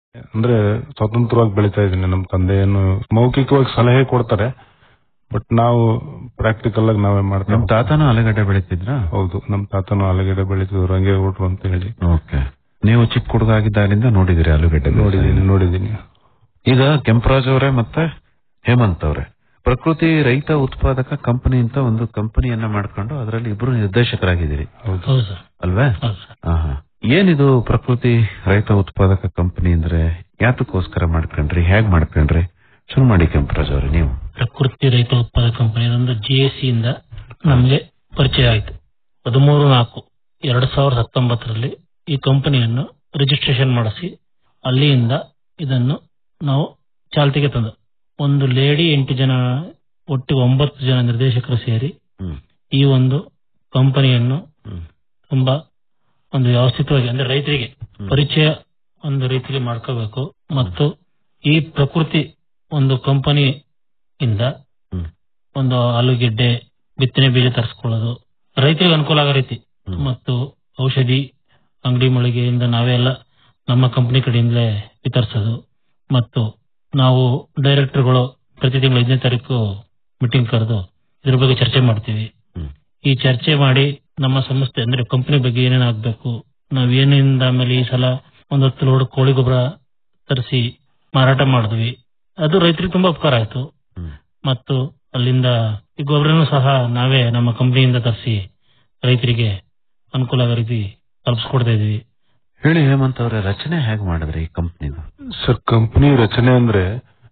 ಅಂದ್ರೆ ಸ್ವತಂತ್ರವಾಗಿ ಬೆಳಿತಾ ಇದ್ದೀನಿ ನಮ್ಮ ತಂದೆ ಏನು ಮೌಖಿಕವಾಗಿ ಸಲಹೆ ಕೊಡ್ತಾರೆ ಬಟ್ ನಾವು ಪ್ರಾಕ್ಟಿಕಲ್ ಆಗಿ ನಾವೇ ಮಾಡ್ತಾ ನಿಮ್ ತಾತನೂ ಆಲೂಗಡ್ಡೆ ಬೆಳಿತಿದ್ರಾ ಹೌದು ನಮ್ಮ ತಾತನು ಆಲೂಗಡ್ಡೆ ಬೆಳಿತಿದ್ರು ಹಂಗೆ ಊಟ್ರು ಅಂತ ಹೇಳಿ ಓಕೆ ನೀವು ಚಿಕ್ಕ ಹುಡುಗ ಆಗಿದ್ದಾಗಿಂದ ನೋಡಿದಿರಿ ಆಲೂಗಡ್ಡೆ ಬೇಸಾಯ? ನೋಡಿದ್ದೀನಿ ನೋಡಿದ್ದೀನಿ ಈಗ ಕೆಂಪರಾಜ್ ಅವರೇ ಮತ್ತೆ ಹೇಮಂತ್ ಅವರೇ ಪ್ರಕೃತಿ ರೈತ ಉತ್ಪಾದಕ ಕಂಪನಿ ಅಂತ ಒಂದು ಕಂಪನಿಯನ್ನ ಮಾಡ್ಕೊಂಡು ಅದರಲ್ಲಿ ಇಬ್ರು ನಿರ್ದೇಶಕರಾಗಿದ್ದೀರಿ ಹೌದು ಹೌದು ಸರ್ ಅಲ್ವೇ ಹೌದು ಸರ್ ಆಹಾ. ಏನಿದು ಪ್ರಕೃತಿ ರೈತ ಉತ್ಪಾದಕ ಕಂಪನಿ ಅಂದ್ರೆ ಯಾತಕ್ಕೋಸ್ಕರ ಮಾಡ್ಕೊಂಡ್ರಿ ಹೇಗ್ ಮಾಡ್ಕೊಂಡ್ರಿ ಶುರು ಮಾಡಿ ಕೆಂಪರಾಜ್ ಅವ್ರೆ ನೀವು ಪ್ರಕೃತಿ ರೈತ ಉತ್ಪಾದಕ ಕಂಪನಿ ಅದೊಂದು ಜಿ ಎಸ್ ಸಿ ಇಂದ ನಮಗೆ ಪರಿಚಯ ಆಯಿತು ಹದಿಮೂರು ನಾಲ್ಕು ಎರಡ್ ಸಾವಿರದ ಹತ್ತೊಂಬತ್ತರಲ್ಲಿ ಈ ಕಂಪನಿಯನ್ನು ರಿಜಿಸ್ಟ್ರೇಷನ್ ಮಾಡಿಸಿ ಅಲ್ಲಿಯಿಂದ ಇದನ್ನು ನಾವು ಚಾಲ್ತಿಗೆ ತಂದು ಒಂದು ಲೇಡಿ ಎಂಟು ಜನ ಒಟ್ಟಿಗೆ ಒಂಬತ್ತು ಜನ ನಿರ್ದೇಶಕರು ಸೇರಿ ಹ್ಮ್. ಈ ಒಂದು ಕಂಪನಿಯನ್ನು ಹ್ಮ್. ತುಂಬಾ ಒಂದು ವ್ಯವಸ್ಥಿತವಾಗಿ ಅಂದ್ರೆ ರೈತರಿಗೆ ಹ್ಮ್. ಪರಿಚಯ ಒಂದು ರೀತಿಯಲ್ಲಿ ಮಾಡ್ಕೋಬೇಕು ಮತ್ತು ಈ ಪ್ರಕೃತಿ ಒಂದು ಕಂಪನಿ ಇಂದ ಹ್ಮ್. ಒಂದು ಆಲೂಗೆಡ್ಡೆ ಬಿತ್ತನೆ ಬೀಜ ತರಿಸ್ಕೊಳ್ಳೋದು ರೈತರಿಗೆ ಅನುಕೂಲ ಆಗೋ ರೀತಿ ಹ್ಮ್. ಮತ್ತು ಔಷಧಿ ಅಂಗಡಿ ಮಳಿಗೆಯಿಂದ ನಾವೇ ಎಲ್ಲ ನಮ್ಮ ಕಂಪನಿ ಕಡೆಯಿಂದಲೇ ವಿತರಿಸೋದು ಮತ್ತು ನಾವು ಡೈರೆಕ್ಟರ್ಗಳು ಪ್ರತಿ ತಿಂಗಳು ಐದನೇ ತಾರೀಕು ಮೀಟಿಂಗ್ ಕರೆದು ಇದ್ರ ಬಗ್ಗೆ ಚರ್ಚೆ ಮಾಡ್ತೀವಿ ಹ್ಮ್. ಈ ಚರ್ಚೆ ಮಾಡಿ ನಮ್ಮ ಸಂಸ್ಥೆ ಅಂದ್ರೆ ಕಂಪನಿ ಬಗ್ಗೆ ಏನೇನ್ ಆಗ್ಬೇಕು ನಾವ್ ಏನಿಂದ ಆಮೇಲೆ ಈ ಸಲ ಒಂದ್ ಹತ್ತು ಲೋಡ್ ಕೋಳಿ ಗೊಬ್ಬರ ತರಿಸಿ ಮಾರಾಟ ಮಾಡಿದ್ವಿ ಅದು ರೈತರಿಗೆ ತುಂಬಾ ಉಪಕಾರ ಆಯ್ತು ಹ್ಮ್. ಮತ್ತು ಅಲ್ಲಿಂದ ಈ ಗೊಬ್ಬರನು ಸಹ ನಾವೇ ನಮ್ಮ ಕಂಪನಿಯಿಂದ ತರಿಸಿ ರೈತರಿಗೆ ಅನುಕೂಲ ಆಗೋ ರೀತಿ ತಲುಪಿಸ್ಕೊಡ್ತಾ ಇದೀವಿ ಹೇಳಿ ಹೇಮಂತ್ ಅವರೇ ರಚನೆ ಹೇಗ್ ಮಾಡಿದ್ರಿ ಈ ಕಂಪ್ನಿದು ಸರ್ ಕಂಪನಿ ರಚನೆ ಅಂದ್ರೆ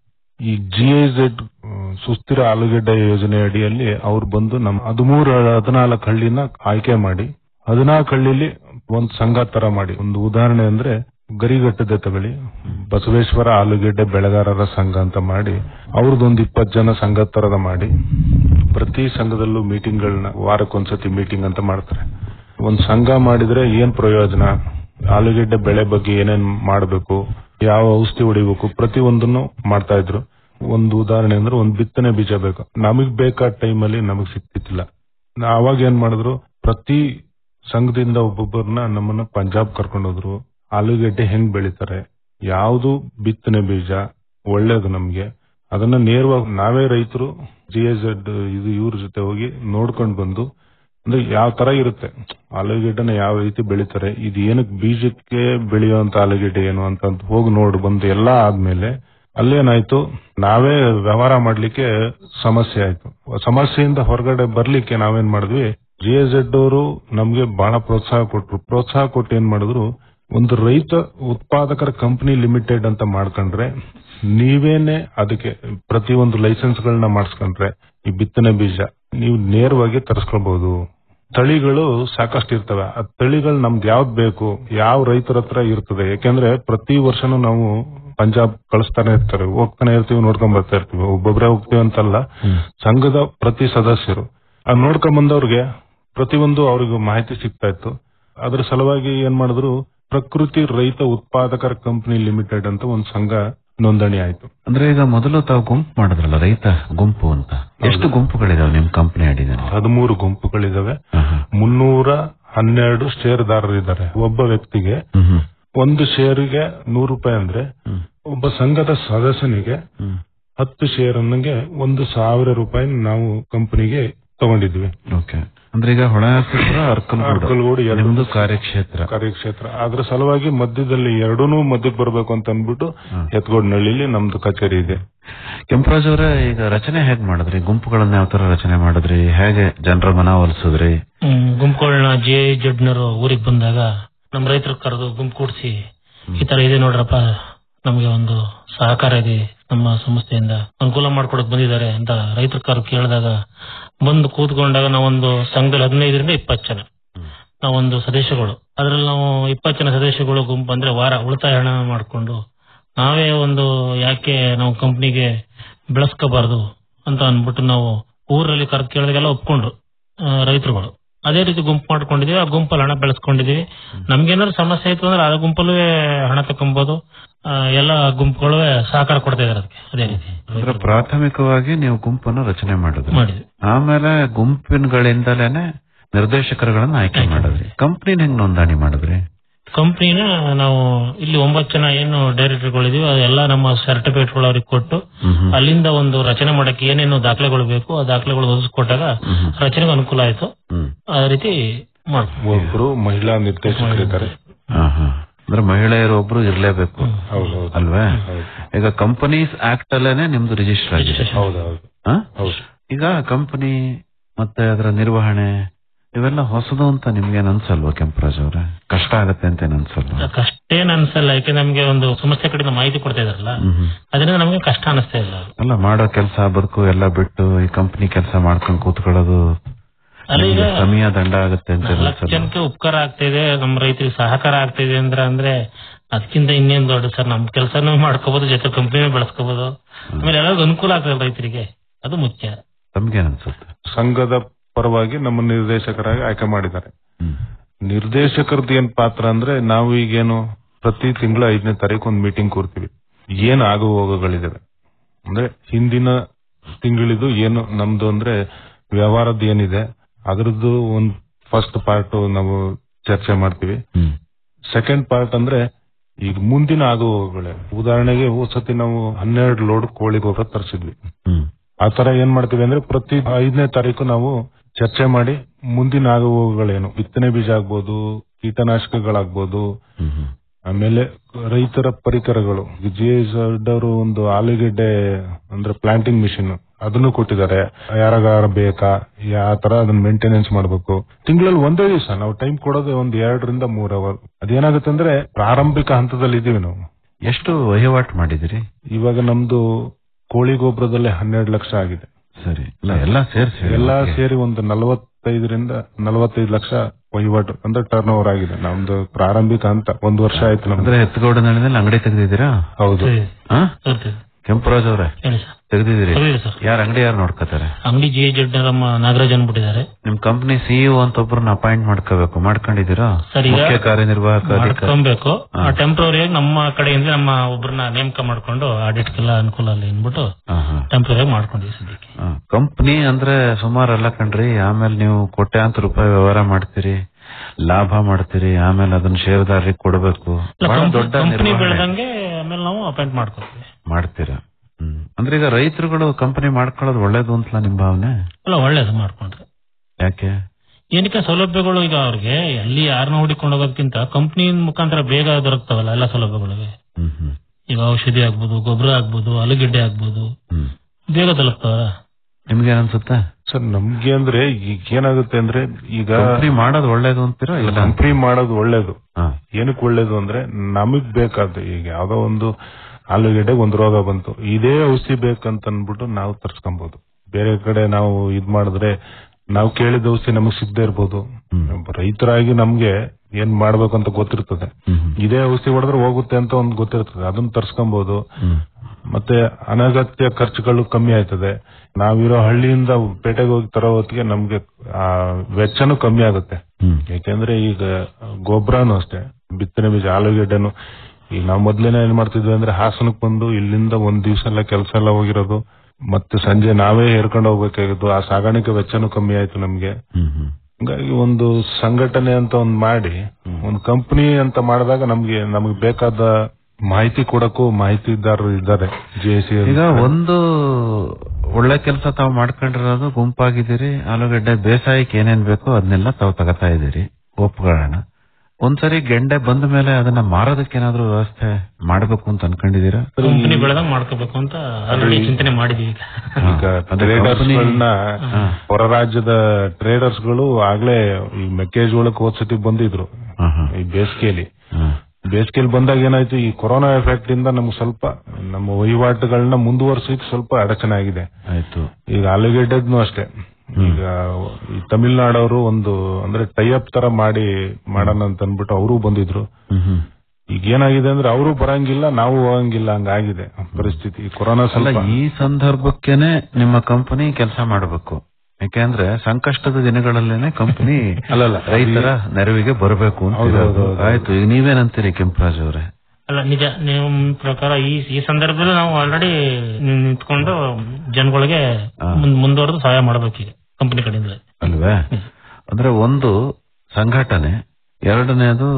ಈ ಜಿ ಐ ಝೆಡ್ ಸುಸ್ಥಿರ ಆಲೂಗೆಡ್ಡೆ ಯೋಜನೆ ಅಡಿಯಲ್ಲಿ ಅವ್ರು ಬಂದು ನಮ್ಮ ಹದಿಮೂರು ಹದಿನಾಲ್ಕು ಹಳ್ಳಿನ ಆಯ್ಕೆ ಮಾಡಿ ಹದಿನಾಲ್ಕು ಹಳ್ಳಿಲಿ ಒಂದ್ ಸಂಘ ತರ ಮಾಡಿ ಒಂದು ಉದಾಹರಣೆ ಅಂದ್ರೆ ಗರಿಗಟ್ಟದೆ ತಗೊಳ್ಳಿ ಬಸವೇಶ್ವರ ಆಲೂಗೆಡ್ಡೆ ಬೆಳೆಗಾರರ ಸಂಘ ಅಂತ ಮಾಡಿ ಅವ್ರದ್ದೊಂದು ಇಪ್ಪತ್ತು ಜನ ಸಂಘ ತರದ ಮಾಡಿ ಪ್ರತಿ ಸಂಘದಲ್ಲೂ ಮೀಟಿಂಗ್ಗಳನ್ನ ವಾರಕ್ಕೊಂದ್ಸತಿ ಮೀಟಿಂಗ್ ಅಂತ ಮಾಡ್ತಾರೆ ಒಂದ್ ಸಂಘ ಮಾಡಿದ್ರೆ ಏನ್ ಪ್ರಯೋಜನ ಆಲೂಗೆಡ್ಡೆ ಬೆಳೆ ಬಗ್ಗೆ ಏನೇನ್ ಮಾಡಬೇಕು ಯಾವ ಔಷಧಿ ಹೊಡಿಬೇಕು ಪ್ರತಿ ಒಂದನ್ನು ಮಾಡ್ತಾ ಇದ್ರು ಒಂದು ಉದಾಹರಣೆ ಅಂದ್ರೆ ಒಂದ್ ಬಿತ್ತನೆ ಬೀಜ ಬೇಕು ನಮಗ್ ಬೇಕಾದ ಟೈಮಲ್ಲಿ ನಮಗ್ ಸಿಕ್ತಿತ್ತಿಲ್ಲ ನಾ ಅವಾಗ ಏನ್ ಮಾಡಿದ್ರು ಪ್ರತಿ ಸಂಘದಿಂದ ಒಬ್ಬೊಬ್ಬರನ್ನ ನಮ್ಮನ್ನ ಪಂಜಾಬ್ ಕರ್ಕೊಂಡು ಹೋದ್ರು ಆಲೂಗೆಡ್ಡೆ ಹೆಂಗ್ ಬೆಳಿತಾರೆ ಯಾವ್ದು ಬಿತ್ತನೆ ಬೀಜ ಒಳ್ಳೇದು ನಮ್ಗೆ ಅದನ್ನ ನೇರವಾಗಿ ನಾವೇ ರೈತರು ಜಿ ಎಸ್ ಇದು ಇವ್ರ ಜೊತೆ ಹೋಗಿ ನೋಡ್ಕೊಂಡ್ ಬಂದು ಅಂದ್ರೆ ಯಾವ ತರ ಇರುತ್ತೆ ಆಲೂಗೆಡ್ಡೆನ ಯಾವ ರೀತಿ ಬೆಳಿತಾರೆ ಇದು ಏನಕ್ಕೆ ಬೀಜಕ್ಕೆ ಬೆಳೆಯುವಂತ ಆಲೂಗೆಡ್ಡೆ ಏನು ಅಂತ ಹೋಗಿ ನೋಡಿ ಬಂದು ಎಲ್ಲಾ ಆದ್ಮೇಲೆ ಅಲ್ಲೇನಾಯ್ತು ನಾವೇ ವ್ಯವಹಾರ ಮಾಡ್ಲಿಕ್ಕೆ ಸಮಸ್ಯೆ ಆಯ್ತು ಸಮಸ್ಯೆಯಿಂದ ಹೊರಗಡೆ ಬರ್ಲಿಕ್ಕೆ ನಾವೇನ್ ಮಾಡಿದ್ವಿ ಜಿ ಎಸ್ ಅವರು ನಮ್ಗೆ ಬಹಳ ಪ್ರೋತ್ಸಾಹ ಕೊಟ್ರು ಪ್ರೋತ್ಸಾಹ ಕೊಟ್ಟು ಏನ್ ಮಾಡಿದ್ರು ಒಂದು ರೈತ ಉತ್ಪಾದಕರ ಕಂಪನಿ ಲಿಮಿಟೆಡ್ ಅಂತ ಮಾಡ್ಕೊಂಡ್ರೆ ನೀವೇನೆ ಅದಕ್ಕೆ ಪ್ರತಿಯೊಂದು ಲೈಸೆನ್ಸ್ ಗಳನ್ನ ಮಾಡಿಸ್ಕೊಂಡ್ರೆ ಈ ಬಿತ್ತನೆ ಬೀಜ ನೀವು ನೇರವಾಗಿ ತರಿಸ್ಕೊಳ್ಬಹುದು ತಳಿಗಳು ಸಾಕಷ್ಟು ಇರ್ತವೆ ಆ ತಳಿಗಳು ನಮ್ಗೆ ಯಾವ್ದು ಬೇಕು ಯಾವ ರೈತರ ಹತ್ರ ಇರ್ತದೆ ಯಾಕೆಂದ್ರೆ ಪ್ರತಿ ವರ್ಷನೂ ನಾವು ಪಂಜಾಬ್ ಕಳಿಸ್ತಾನೆ ಇರ್ತಾರೆ ಹೋಗ್ತಾನೆ ಇರ್ತೀವಿ ನೋಡ್ಕೊಂಡ್ ಬರ್ತಾ ಇರ್ತೀವಿ ಒಬ್ಬೊಬ್ರೆ ಹೋಗ್ತೀವಿ ಅಂತಲ್ಲ ಸಂಘದ ಪ್ರತಿ ಸದಸ್ಯರು ಆ ನೋಡ್ಕೊಂಡ್ ಬಂದವ್ರಿಗೆ ಪ್ರತಿಯೊಂದು ಅವ್ರಿಗೆ ಮಾಹಿತಿ ಸಿಗ್ತಾ ಇತ್ತು ಅದ್ರ ಸಲುವಾಗಿ ಏನ್ ಮಾಡಿದ್ರು ಪ್ರಕೃತಿ ರೈತ ಉತ್ಪಾದಕರ ಕಂಪನಿ ಲಿಮಿಟೆಡ್ ಅಂತ ಒಂದು ಸಂಘ ನೋಂದಣಿ ಆಯ್ತು ಅಂದ್ರೆ ಈಗ ಮೊದಲು ತಾವು ಗುಂಪು ಮಾಡಿದ್ರಲ್ಲ ರೈತ ಗುಂಪು ಅಂತ ಎಷ್ಟು ಗುಂಪುಗಳಿದಾವೆ ನಿಮ್ ಕಂಪನಿ ಅಡಿನಲ್ಲಿ ಹದಿಮೂರು ಗುಂಪುಗಳಿದಾವೆ ಮುನ್ನೂರ ಹನ್ನೆರಡು ಷೇರುದಾರರಿದ್ದಾರೆ ಒಬ್ಬ ವ್ಯಕ್ತಿಗೆ ಒಂದು ಷೇರಿಗೆ ನೂರು ರೂಪಾಯಿ ಅಂದ್ರೆ ಒಬ್ಬ ಸಂಘದ ಸದಸ್ಯನಿಗೆ ಹತ್ತು ಶೇರ್ ಅನ್ನಂಗೆ ಒಂದು ಸಾವಿರ ರೂಪಾಯಿ ನಾವು ಕಂಪನಿಗೆ ತಗೊಂಡಿದ್ವಿ ಓಕೆ ಅಂದ್ರೆ ಈಗ ಹೊಳೆನರಸೀಪುರ ಅರ್ಕಲ್ಗೂಡು ಅರ್ಕಲ್ಗೂಡು ಎರಡು ನಿಮ್ದು ಕಾರ್ಯಕ್ಷೇತ್ರ ಕಾರ್ಯಕ್ಷೇತ್ರ ಅದ್ರ ಸಲುವಾಗಿ ಮಧ್ಯದಲ್ಲಿ ಎರಡೂನು ಮಧ್ಯಕ್ಕೆ ಬರ್ಬೇಕು ಅಂತ ಅಂದ್ಬಿಟ್ಟು ಎತ್ಗೋಡ್ನಳ್ಳಿಲಿ ನಮ್ದು ಕಚೇರಿ ಇದೆ ಕೆಂಪರಾಜ್ ಅವರೇ ಈಗ ರಚನೆ ಹೇಗ್ ಮಾಡಿದ್ರಿ ಗುಂಪುಗಳನ್ನ ಯಾವ ತರ ರಚನೆ ಮಾಡಿದ್ರಿ ಹೇಗೆ ಜನರ ಮನವೊಲಿಸಿದ್ರಿ ಹ್ಮ್, ಗುಂಪುಗಳನ್ನ ಜೆ ಜಡ್ನರು ಊರಿಗೆ ಬಂದಾಗ ನಮ್ಮ ರೈತರು ಕರೆದು ಗುಂಪು ಕೂಡಿಸಿ ಈ ತರ ಇದೆ ನೋಡ್ರಪ್ಪ ನಮಗೆ ಒಂದು ಸಹಕಾರ ಇದೆ ನಮ್ಮ ಸಂಸ್ಥೆಯಿಂದ ಅನುಕೂಲ ಮಾಡ್ಕೊಡಕ್ ಬಂದಿದ್ದಾರೆ ಅಂತ ರೈತರ ಕರೆದು ಕೇಳಿದಾಗ ಬಂದು ಕೂತ್ಕೊಂಡಾಗ ನಾವೊಂದು ಸಂಘದಲ್ಲಿ ಹದಿನೈದರಿಂದ ಇಪ್ಪತ್ತು ಜನ ನಾವೊಂದು ಸದಸ್ಯಗಳು ಅದ್ರಲ್ಲಿ ನಾವು ಇಪ್ಪತ್ತು ಜನ ಸದಸ್ಯಗಳು ಗುಂಪು ಅಂದ್ರೆ ವಾರ ಉಳಿತಾಯ ಹಣ ಮಾಡಿಕೊಂಡು ನಾವೇ ಒಂದು ಯಾಕೆ ನಾವು ಕಂಪ್ನಿಗೆ ಬೆಳೆಸ್ಕೋಬಾರ್ದು ಅಂತ ಅನ್ಬಿಟ್ಟು ನಾವು ಊರಲ್ಲಿ ಕರೆದು ಕೇಳಿದಾಗೆಲ್ಲ ಒಪ್ಕೊಂಡ್ರು ಆ, ರೈತರುಗಳು ಅದೇ ರೀತಿ ಗುಂಪು ಮಾಡ್ಕೊಂಡಿದೀವಿ ಆ ಗುಂಪಲ್ಲಿ ಹಣ ಬೆಳೆಸ್ಕೊಂಡಿದೀವಿ ನಮ್ಗೇನಾದ್ರು ಸಮಸ್ಯೆ ಆಯ್ತು ಅಂದ್ರೆ ಆ ಗುಂಪಲ್ಲೂ ಹಣ ತಕೊಂಬೋದು ಆ, ಎಲ್ಲ ಗುಂಪುಗಳು ಸಹಕಾರ ಕೊಡ್ತಾ ಇದಾರೆ ಅದಕ್ಕೆ ಅದೇ ರೀತಿ ಅಂದ್ರೆ ಪ್ರಾಥಮಿಕವಾಗಿ ನೀವು ಗುಂಪನ್ನು ರಚನೆ ಮಾಡಿದ್ರಿ ಮಾಡಿದ್ವಿ ಆಮೇಲೆ ಗುಂಪಿನಗಳಿಂದಲೇನೆ ನಿರ್ದೇಶಕರುಗಳನ್ನ ಆಯ್ಕೆ ಮಾಡಿದ್ರಿ ಕಂಪ್ನಿನ ಹೆಂಗ್ ನೋಂದಣಿ ಮಾಡಿದ್ರಿ ಕಂಪ್ನಿನ ನಾವು ಇಲ್ಲಿ ಒಂಬತ್ತು ಜನ ಏನು ಡೈರೆಕ್ಟರ್ಗಳಿದೀವಿ ಅದೆಲ್ಲ ನಮ್ಮ ಸರ್ಟಿಫಿಕೇಟ್ಗಳು ಅವ್ರಿಗೆ ಕೊಟ್ಟು ಹ್ಮ್ ಅಲ್ಲಿಂದ ಒಂದು ರಚನೆ ಮಾಡಕ್ಕೆ ಏನೇನು ದಾಖಲೆಗಳು ಬೇಕು ಆ ದಾಖಲೆಗಳು ಒದಗಿಸ್ಕೊಟ್ಟಾಗ ರಚನೆಗೆ ಅನುಕೂಲ ಆಯ್ತು ಹ್ಮ್ ಆ ರೀತಿ ಮಾಡ್ತೀವಿ ಒಬ್ರು ಮಹಿಳಾ ನಿರ್ದೇಶಕರಿದ್ದಾರೆ ಹಾ, ಹಾ. ಅಂದ್ರೆ ಮಹಿಳೆಯರು ಒಬ್ರು ಇರ್ಲೇಬೇಕು ಹೌದೌದು ಅಲ್ವೇ ಹೌದು. ಈಗ ಕಂಪನೀಸ್ ಆಕ್ಟ್ ಅಲ್ಲೇನೆ ನಿಮ್ದು ರಿಜಿಸ್ಟರ್ ಆಗಿದೆ ಹೌದೌದು ಹಾ? ಹೌದು ಈಗ ಕಂಪನಿ ಮತ್ತೆ ಅದರ ನಿರ್ವಹಣೆ ಇವೆಲ್ಲ ಹೊಸದು ಅಂತ ನಿಮ್ಗೇನ್ ಅನ್ಸಲ್ವಾ ಕೆಂಪರಾಜ್ ಅವ್ರೆ ಕಷ್ಟ ಆಗತ್ತೆ ಅಂತ ಏನ್ ಅನ್ಸಲ್ವಾ ಕಷ್ಟ ಏನ್ ಅನ್ಸಲ್ಲ ಯಾಕೆ ನಮ್ಗೆ ಒಂದು ಸಂಸ್ಥೆ ಕಡೆಯಿಂದ ಮಾಹಿತಿ ಕೊಡ್ತಾ ಇದಾರಲ್ಲ ಹ್ಮ್ ಹ್ಮ್. ಅದರಿಂದ ನಮ್ಗೆ ಕಷ್ಟ ಅನಿಸ್ತಾ ಇಲ್ಲ ಅದು. ಅಲ್ಲ ಮಾಡೋ ಕೆಲಸ ಬದುಕು ಎಲ್ಲ ಬಿಟ್ಟು ಈ ಕಂಪನಿ ಕೆಲಸ ಮಾಡ್ಕೊಂಡು ಕೂತ್ಕೊಳ್ಳೋದು ಅಲ್ಲ ಈಗ ನಿಮ್ಗೆ ಸಮಯ ದಂಡ ಆಗುತ್ತೆ ಅಂತ ಏನ್ ನಾಲ್ಕು ಅನ್ಸಲ್ವಾ? ಜನಕ್ಕೆ ಉಪಕಾರ ಆಗ್ತಾ ಇದೆ ನಮ್ಮ ರೈತರಿಗೆ ಸಹಕಾರ ಆಗ್ತಾ ಇದೆ ಅಂದ್ರೆ ಅಂದ್ರೆ ಅದಕ್ಕಿಂತ ಇನ್ನೇನ್ ದೊಡ್ಡ ಸರ್ ನಮ್ ಕೆಲಸನೂ ಮಾಡ್ಕೋಬಹುದು ಜೊತೆ ಕಂಪ್ನಿನೂ ಬೆಳೆಸ್ಕೋಬಹುದು ಆಮೇಲೆ ಎಲ್ಲರಿಗೂ ಅನುಕೂಲ ಆಗ್ತದೆ ರೈತರಿಗೆ ಅದು ಮುಖ್ಯ ತಮ್ಗೇನ್ ಅನ್ಸುತ್ತೆ ಸಂಘದ ಪರವಾಗಿ ನಮ್ಮ ನಿರ್ದೇಶಕರಾಗಿ ಆಯ್ಕೆ ಮಾಡಿದ್ದಾರೆ ಹ್ಮ್ ನಿರ್ದೇಶಕರದ್ದು ಏನ್ ಪಾತ್ರ ಅಂದ್ರೆ ನಾವು ಈಗೇನು ಪ್ರತಿ ತಿಂಗಳ ಐದನೇ ತಾರೀಕು ಒಂದು ಮೀಟಿಂಗ್ ಕೂರ್ತೀವಿ ಏನ್ ಆಗು ಹೋಗುಗಳಿದಾವೆ ಅಂದ್ರೆ ಹಿಂದಿನ ತಿಂಗಳಿದು ಏನು ನಮ್ದು ಅಂದ್ರೆ ವ್ಯವಹಾರದ್ದು ಏನಿದೆ ಅದ್ರದ್ದು ಒಂದ್ ಫಸ್ಟ್ ಪಾರ್ಟ್ ನಾವು ಚರ್ಚೆ ಮಾಡ್ತೀವಿ ಹ್ಮ್ ಸೆಕೆಂಡ್ ಪಾರ್ಟ್ ಅಂದ್ರೆ ಈಗ ಮುಂದಿನ ಆಗು ಹೋಗುಗಳೇ ಉದಾಹರಣೆಗೆ ಹೋದ್ ಸತಿ ನಾವು ಹನ್ನೆರಡು ಲೋಡ್ ಕೋಳಿ ಗೊಬ್ಬರ ತರಿಸಿದ್ವಿ ಹ್ಮ್ ಆ ತರ ಏನ್ ಮಾಡ್ತೀವಿ ಅಂದ್ರೆ ಪ್ರತಿ ಐದನೇ ತಾರೀಕು ನಾವು ಚರ್ಚೆ ಮಾಡಿ ಮುಂದಿನ ಆಗುವಗಳೇನು ಬಿತ್ತನೆ ಬೀಜ ಆಗ್ಬೋದು ಕೀಟನಾಶಕಗಳಾಗ್ಬೋದು ಹ್ಮ್ ಹ್ಮ್ ಆಮೇಲೆ ರೈತರ ಪರಿಕರಗಳು ಜಿ ಅವರು ಒಂದು ಆಲೂಗೆಡ್ಡೆ ಅಂದ್ರೆ ಪ್ಲಾಂಟಿಂಗ್ ಮಿಷಿನ್ ಅದನ್ನು ಕೊಟ್ಟಿದ್ದಾರೆ ಯಾರಾಗಾರ ಬೇಕಾ ಯಾವ ತರ ಅದನ್ನ ಮೇಂಟೆನೆನ್ಸ್ ಮಾಡಬೇಕು ತಿಂಗಳಲ್ಲಿ ಒಂದೇ ದಿವಸ ನಾವು ಟೈಮ್ ಕೊಡೋದು ಒಂದ್ ಎರಡರಿಂದ ಮೂರ್ ಅವರ್ ಅದೇನಾಗುತ್ತೆ ಅಂದ್ರೆ ಪ್ರಾರಂಭಿಕ ಹಂತದಲ್ಲಿ ಇದೀವಿ ನಾವು ಎಷ್ಟು ವಹಿವಾಟು ಮಾಡಿದಿರಿ ಇವಾಗ ನಮ್ದು ಕೋಳಿ ಗೊಬ್ಬರದಲ್ಲೇ ಹನ್ನೆರಡು ಲಕ್ಷ ಆಗಿದೆ ಸರಿ ಇಲ್ಲ ಎಲ್ಲ ಸೇರಿಸಿ ಎಲ್ಲಾ ಸೇರಿ ಒಂದು ನಲವತ್ತೈದರಿಂದ ನಲವತ್ತೈದು ಲಕ್ಷ ವಹಿವಾಟು ಅಂದ್ರೆ ಟರ್ನ್ ಓವರ್ ಆಗಿದೆ ನಮ್ದು ಪ್ರಾರಂಭಿಕ ಹಂತ ಒಂದು ವರ್ಷ ಆಯ್ತು ನಮ್ದು ಅಂದ್ರೆ ಎತ್ತುಗೌಡನಹಳ್ಳಿನಲ್ಲಿ ಅಂಗಡಿ ತೆಗೆದಿದ್ದೀರಾ ಹೌದು ಹಾ ಇರ್ತದೆ. ಕೆಂಪರಾಜ್ ಅವ್ರೆ ಹೇಳಿ ಸರ್ ತೆಗೆದಿದ್ದೀರಿ ಸರಿ ಸರ್ ಯಾರ ಅಂಗಡಿ ಯಾರು ನೋಡ್ಕೋತಾರೆ ಅಂಗಡಿ ಜಿ ಜಡ್ ನಮ್ಮ ನಾಗರಾಜ್ ಅನ್ಬಿಟ್ಟಿದ್ದಾರೆ ನಿಮ್ ಕಂಪನಿ ಸಿಇಒ ಅಂತ ಒಬ್ಬರನ್ನ ಅಪಾಯಿಂಟ್ ಮಾಡ್ಕೋಬೇಕು ಮಾಡ್ಕೊಂಡಿದ್ದೀರಾ ಸರ್, ಈಗ ಮುಖ್ಯ ಕಾರ್ಯನಿರ್ವಾಹಕ ಅಧಿಕಾರಿ ಮಾಡ್ಕೊಬೇಕು ಟೆಂಪ್ರವರಿ ನಮ್ಮ ಕಡೆಯಿಂದ ನಮ್ಮ ಒಬ್ಬರನ್ನ ನೇಮಕ ಮಾಡ್ಕೊಂಡು ಆಡಿಟ್ಗೆಲ್ಲ ಅನುಕೂಲ ಅಲ್ಲಿ ಅಂದ್ಬಿಟ್ಟು ಟೆಂಪ್ರವರಿ ಮಾಡ್ಕೊಂಡಿವಿ ಸದ್ಯಕ್ಕೆ ಕಂಪನಿ ಅಂದ್ರೆ ಸುಮಾರು ಅಲ್ಲ ಕಣ್ರಿ ಆಮೇಲೆ ನೀವು ಕೋಟ್ಯಾಂತರ ರೂಪಾಯಿ ವ್ಯವಹಾರ ಮಾಡ್ತೀರಿ ಲಾಭ ಮಾಡ್ತೀರಿ ಆಮೇಲೆ ಅದನ್ನ ಷೇರುದಾರರಿಗೆ ಕೊಡಬೇಕು ಬಹಳ ದೊಡ್ಡ ಕಂಪನಿ ನಿರ್ವಹಣೆ ಬೆಳೆದಂಗೆ ಆಮೇಲೆ ನಾವು ಅಪಾಯಿಂಟ್ ಮಾಡ್ಕೊತೀವಿ ಮಾಡ್ತೀರಾ ಹ್ಮ್ ಅಂದ್ರೆ ಈಗ ರೈತರುಗಳು ಕಂಪನಿ ಮಾಡ್ಕೊಳ್ಳೋದು ಒಳ್ಳೇದು ಅಂತಲ್ಲ ನಿಮ್ ಭಾವನೆ ಅಲ್ಲ ಒಳ್ಳೇದು ಮಾಡ್ಕೊಂಡ್ರೆ ಯಾಕೆ ಏನಕ್ಕೆ ಸೌಲಭ್ಯಗಳು ಈಗ ಅವ್ರಿಗೆ ಎಲ್ಲಿ ಯಾರನ್ನ ಹುಡಿಕೊಂಡು ಹೋಗೋದಕ್ಕಿಂತ ಕಂಪನಿ ಮುಖಾಂತರ ಬೇಗ ದೊರಕ್ತಾವಲ್ಲ ಎಲ್ಲ ಸೌಲಭ್ಯಗಳಿಗೆ ಹ್ಮ್ ಹ್ಮ್ ಈಗ ಔಷಧಿ ಆಗ್ಬೋದು ಗೊಬ್ಬರ ಆಗ್ಬೋದು ಆಲೂಗೆಡ್ಡೆ ಆಗ್ಬೋದು ಹ್ಮ್ ಬೇಗ ತಲುಪ್ತಾವ ನಿಮ್ಗೆ ಅನ್ಸುತ್ತೆ ಸರ್ ನಮ್ಗೆ ಅಂದ್ರೆ ಈಗ ಏನಾಗುತ್ತೆ ಅಂದ್ರೆ ಈಗ ಕಂಪನಿ ಮಾಡೋದು ಒಳ್ಳೇದು ಅಂತೀರಾ ಇಲ್ಲ ಕಂಪ್ನಿ ಮಾಡೋದು ಒಳ್ಳೇದು ಹಾ. ಏನಕ್ಕೆ ಒಳ್ಳೇದು ಅಂದ್ರೆ ನಮಗ್ ಬೇಕಾದ ಈಗ ಯಾವ್ದೋ ಒಂದು ಆಲೂಗೆಡ್ಡೆ ಒಂದು ರೋಗ ಬಂತು ಇದೇ ಔಷಧಿ ಬೇಕಂತ ಅನ್ಬಿಟ್ಟು ನಾವು ತರ್ಸ್ಕೊಬಹುದು ಬೇರೆ ಕಡೆ ನಾವು ಇದ್ ಮಾಡಿದ್ರೆ ನಾವು ಕೇಳಿದ ಔಷಧಿ ನಮಗ್ ಸಿಗದೆ ಇರ್ಬೋದು ಒಬ್ಬ ರೈತರಾಗಿ ನಮ್ಗೆ ಏನ್ ಮಾಡ್ಬೇಕು ಅಂತ ಗೊತ್ತಿರ್ತದೆ ಹ್ಮ್ ಹ್ಮ್. ಇದೇ ಔಷಧಿ ಹೊಡೆದ್ರೆ ಹೋಗುತ್ತೆ ಅಂತ ಒಂದ್ ಗೊತ್ತಿರ್ತದೆ ಅದನ್ನ ತರ್ಸ್ಕೊಬಹುದು ಹ್ಮ್. ಮತ್ತೆ ಅನಗತ್ಯ ಖರ್ಚುಗಳು ಕಮ್ಮಿ ಆಯ್ತದೆ ನಾವಿರೋ ಹಳ್ಳಿಯಿಂದ ಪೇಟೆಗೆ ಹೋಗಿ ತರೋ ಹೊತ್ತಿಗೆ ನಮ್ಗೆ ಆ ವೆಚ್ಚನೂ ಕಮ್ಮಿ ಆಗುತ್ತೆ ಹ್ಮ್. ಯಾಕೆಂದ್ರೆ ಈಗ ಗೊಬ್ಬರನು ಅಷ್ಟೇ ಬಿತ್ತನೆ ಬೀಜ ಆಲೂಗೆಡ್ಡೆನು ಈಗ ನಾವು ಮೊದ್ಲೇನೆ ಏನ್ ಮಾಡ್ತಿದ್ವಿ ಅಂದ್ರೆ ಹಾಸನಕ್ ಬಂದು ಇಲ್ಲಿಂದ ಒಂದ್ ದಿವ್ಸ ಎಲ್ಲ ಕೆಲಸ ಎಲ್ಲ ಹೋಗಿರೋದು ಮತ್ತೆ ಸಂಜೆ ನಾವೇ ಹೇರ್ಕೊಂಡು ಹೋಗ್ಬೇಕಾಗಿತ್ತು ಆ ಸಾಗಾಣಿಕೆ ವೆಚ್ಚನೂ ಕಮ್ಮಿ ಆಯ್ತು ನಮ್ಗೆ ಹ್ಮ್ ಹ್ಮ್. ಹಂಗಾಗಿ ಒಂದು ಸಂಘಟನೆ ಅಂತ ಒಂದ್ ಮಾಡಿ ಒಂದು ಕಂಪನಿ ಅಂತ ಮಾಡಿದಾಗ ನಮ್ಗೆ ನಮ್ಗೆ ಬೇಕಾದ ಮಾಹಿತಿ ಕೊಡಕ್ಕೂ ಮಾಹಿತಿದಾರರು ಇದ್ದಾರೆ ಜೆ ಸಿ ಈಗ ಒಂದು ಒಳ್ಳೆ ಕೆಲಸ ತಾವು ಮಾಡ್ಕೊಂಡಿರೋದು ಗುಂಪಾಗಿದ್ದೀರಿ ಆಲೂಗಡ್ಡೆ ಬೇಸಾಯಕ್ಕೆ ಏನೇನ್ ಬೇಕೋ ಅದನ್ನೆಲ್ಲ ತಾವು ತಗೋತಾ ಇದ್ದೀರಿ ಒಪ್ಕೊಳ್ಳೋಣ ಒಂದ್ಸರಿ ಗೆಂಡೆ ಬಂದ ಮೇಲೆ ಅದನ್ನ ಮಾರೋದಕ್ಕೆ ಏನಾದ್ರೂ ವ್ಯವಸ್ಥೆ ಮಾಡಬೇಕು ಅಂತ ಅನ್ಕೊಂಡಿದೀರಾ ಕಂಪನಿ ಬೆಳೆದಂಗ್ ಮಾಡ್ಕೋಬೇಕು ಅಂತ ಆಲ್ರೆಡಿ ಚಿಂತನೆ ಮಾಡಿದೀವಿ ಈಗ ಈಗ ಅದೇ ಟ್ರೇಡರ್ಸ್ company- ಗಳನ್ನ ಹಾ. ಹೊರ ರಾಜ್ಯದ ಟ್ರೇಡರ್ಸ್ ಗಳು ಆಗ್ಲೇ ಈ ಮೆಕ್ಕೆಜೋಳಕ್ಕೆ ಹೋದ್ಸತಿ ಬಂದಿದ್ರು ಹಾ, ಹಾ. ಈ ಬೇಸಿಗೆಯಲ್ಲಿ ಹಾ. ಬೇಸಿಗೆಯಲ್ಲಿ ಬಂದಾಗ ಏನಾಯ್ತು ಈ ಕೊರೋನಾ ಎಫೆಕ್ಟ್ ಇಂದ ನಮ್ಗೆ ಸ್ವಲ್ಪ ನಮ್ಮ ವಹಿವಾಟುಗಳನ್ನ ಮುಂದುವರ್ಸಲಿಕ್ಕೆ ಸ್ವಲ್ಪ ಅಡಚಣೆ ಆಗಿದೆ ಆಯ್ತು ಈಗ ಆಲೂಗೆಡ್ಡೆದ್ನು ಅಷ್ಟೇ ಈಗ ಈ ತಮಿಳ್ನಾಡವರು ಒಂದು ಅಂದ್ರೆ ಟೈಅಪ್ ತರ ಮಾಡಿ ಮಾಡೋಣ ಅಂತ ಅನ್ಬಿಟ್ಟು ಅವರು ಬಂದಿದ್ರು ಹ್ಮ್ ಹ್ಮ್. ಈಗ ಏನಾಗಿದೆ ಅಂದ್ರೆ ಅವರು ಬರಂಗಿಲ್ಲ ನಾವು ಹೋಗಂಗಿಲ್ಲ ಹಂಗಾಗಿದೆ ಪರಿಸ್ಥಿತಿ ಈ ಕೊರೋನಾ ಅಲ್ಲ ಸ್ವಲ್ಪ ಈ ಸಂದರ್ಭಕ್ಕೇನೆ ನಿಮ್ಮ ಕಂಪನಿ ಕೆಲಸ ಮಾಡಬೇಕು ಯಾಕೆಂದ್ರೆ ಸಂಕಷ್ಟದ ದಿನಗಳಲ್ಲೇನೆ ಕಂಪನಿ ಅಲ್ಲಲ್ಲ, ರೈತರ ನೆರವಿಗೆ ಬರಬೇಕು ಅಂತ ಹೌದು, ಇರೋದು. ಹೌದು, ಹೌದು. ಆಯ್ತು ಈಗ ನೀವೇನಂತೀರಿ ಕೆಂಪರಾಜ್ ಅವರೇ ಅಲ್ಲ ನಿಜ ನಿಮ್ ಪ್ರಕಾರ ಈ ಈ ಸಂದರ್ಭದಲ್ಲಿ ನಾವು ಆಲ್ರೆಡಿ ನಿಂತ್ಕೊಂಡು ಜನಗಳಿಗೆ ಹಾ. ಮುಂದ್- ಮುಂದುವರೆದು ಸಹಾಯ ಮಾಡ್ಬೇಕೀಗ ಕಂಪನಿ ಕಡೆಯಿಂದ ಅಲ್ವೇ ಅಂದ್ರೆ ಒಂದು ಸಂಘಟನೆ ಎರಡನೇದು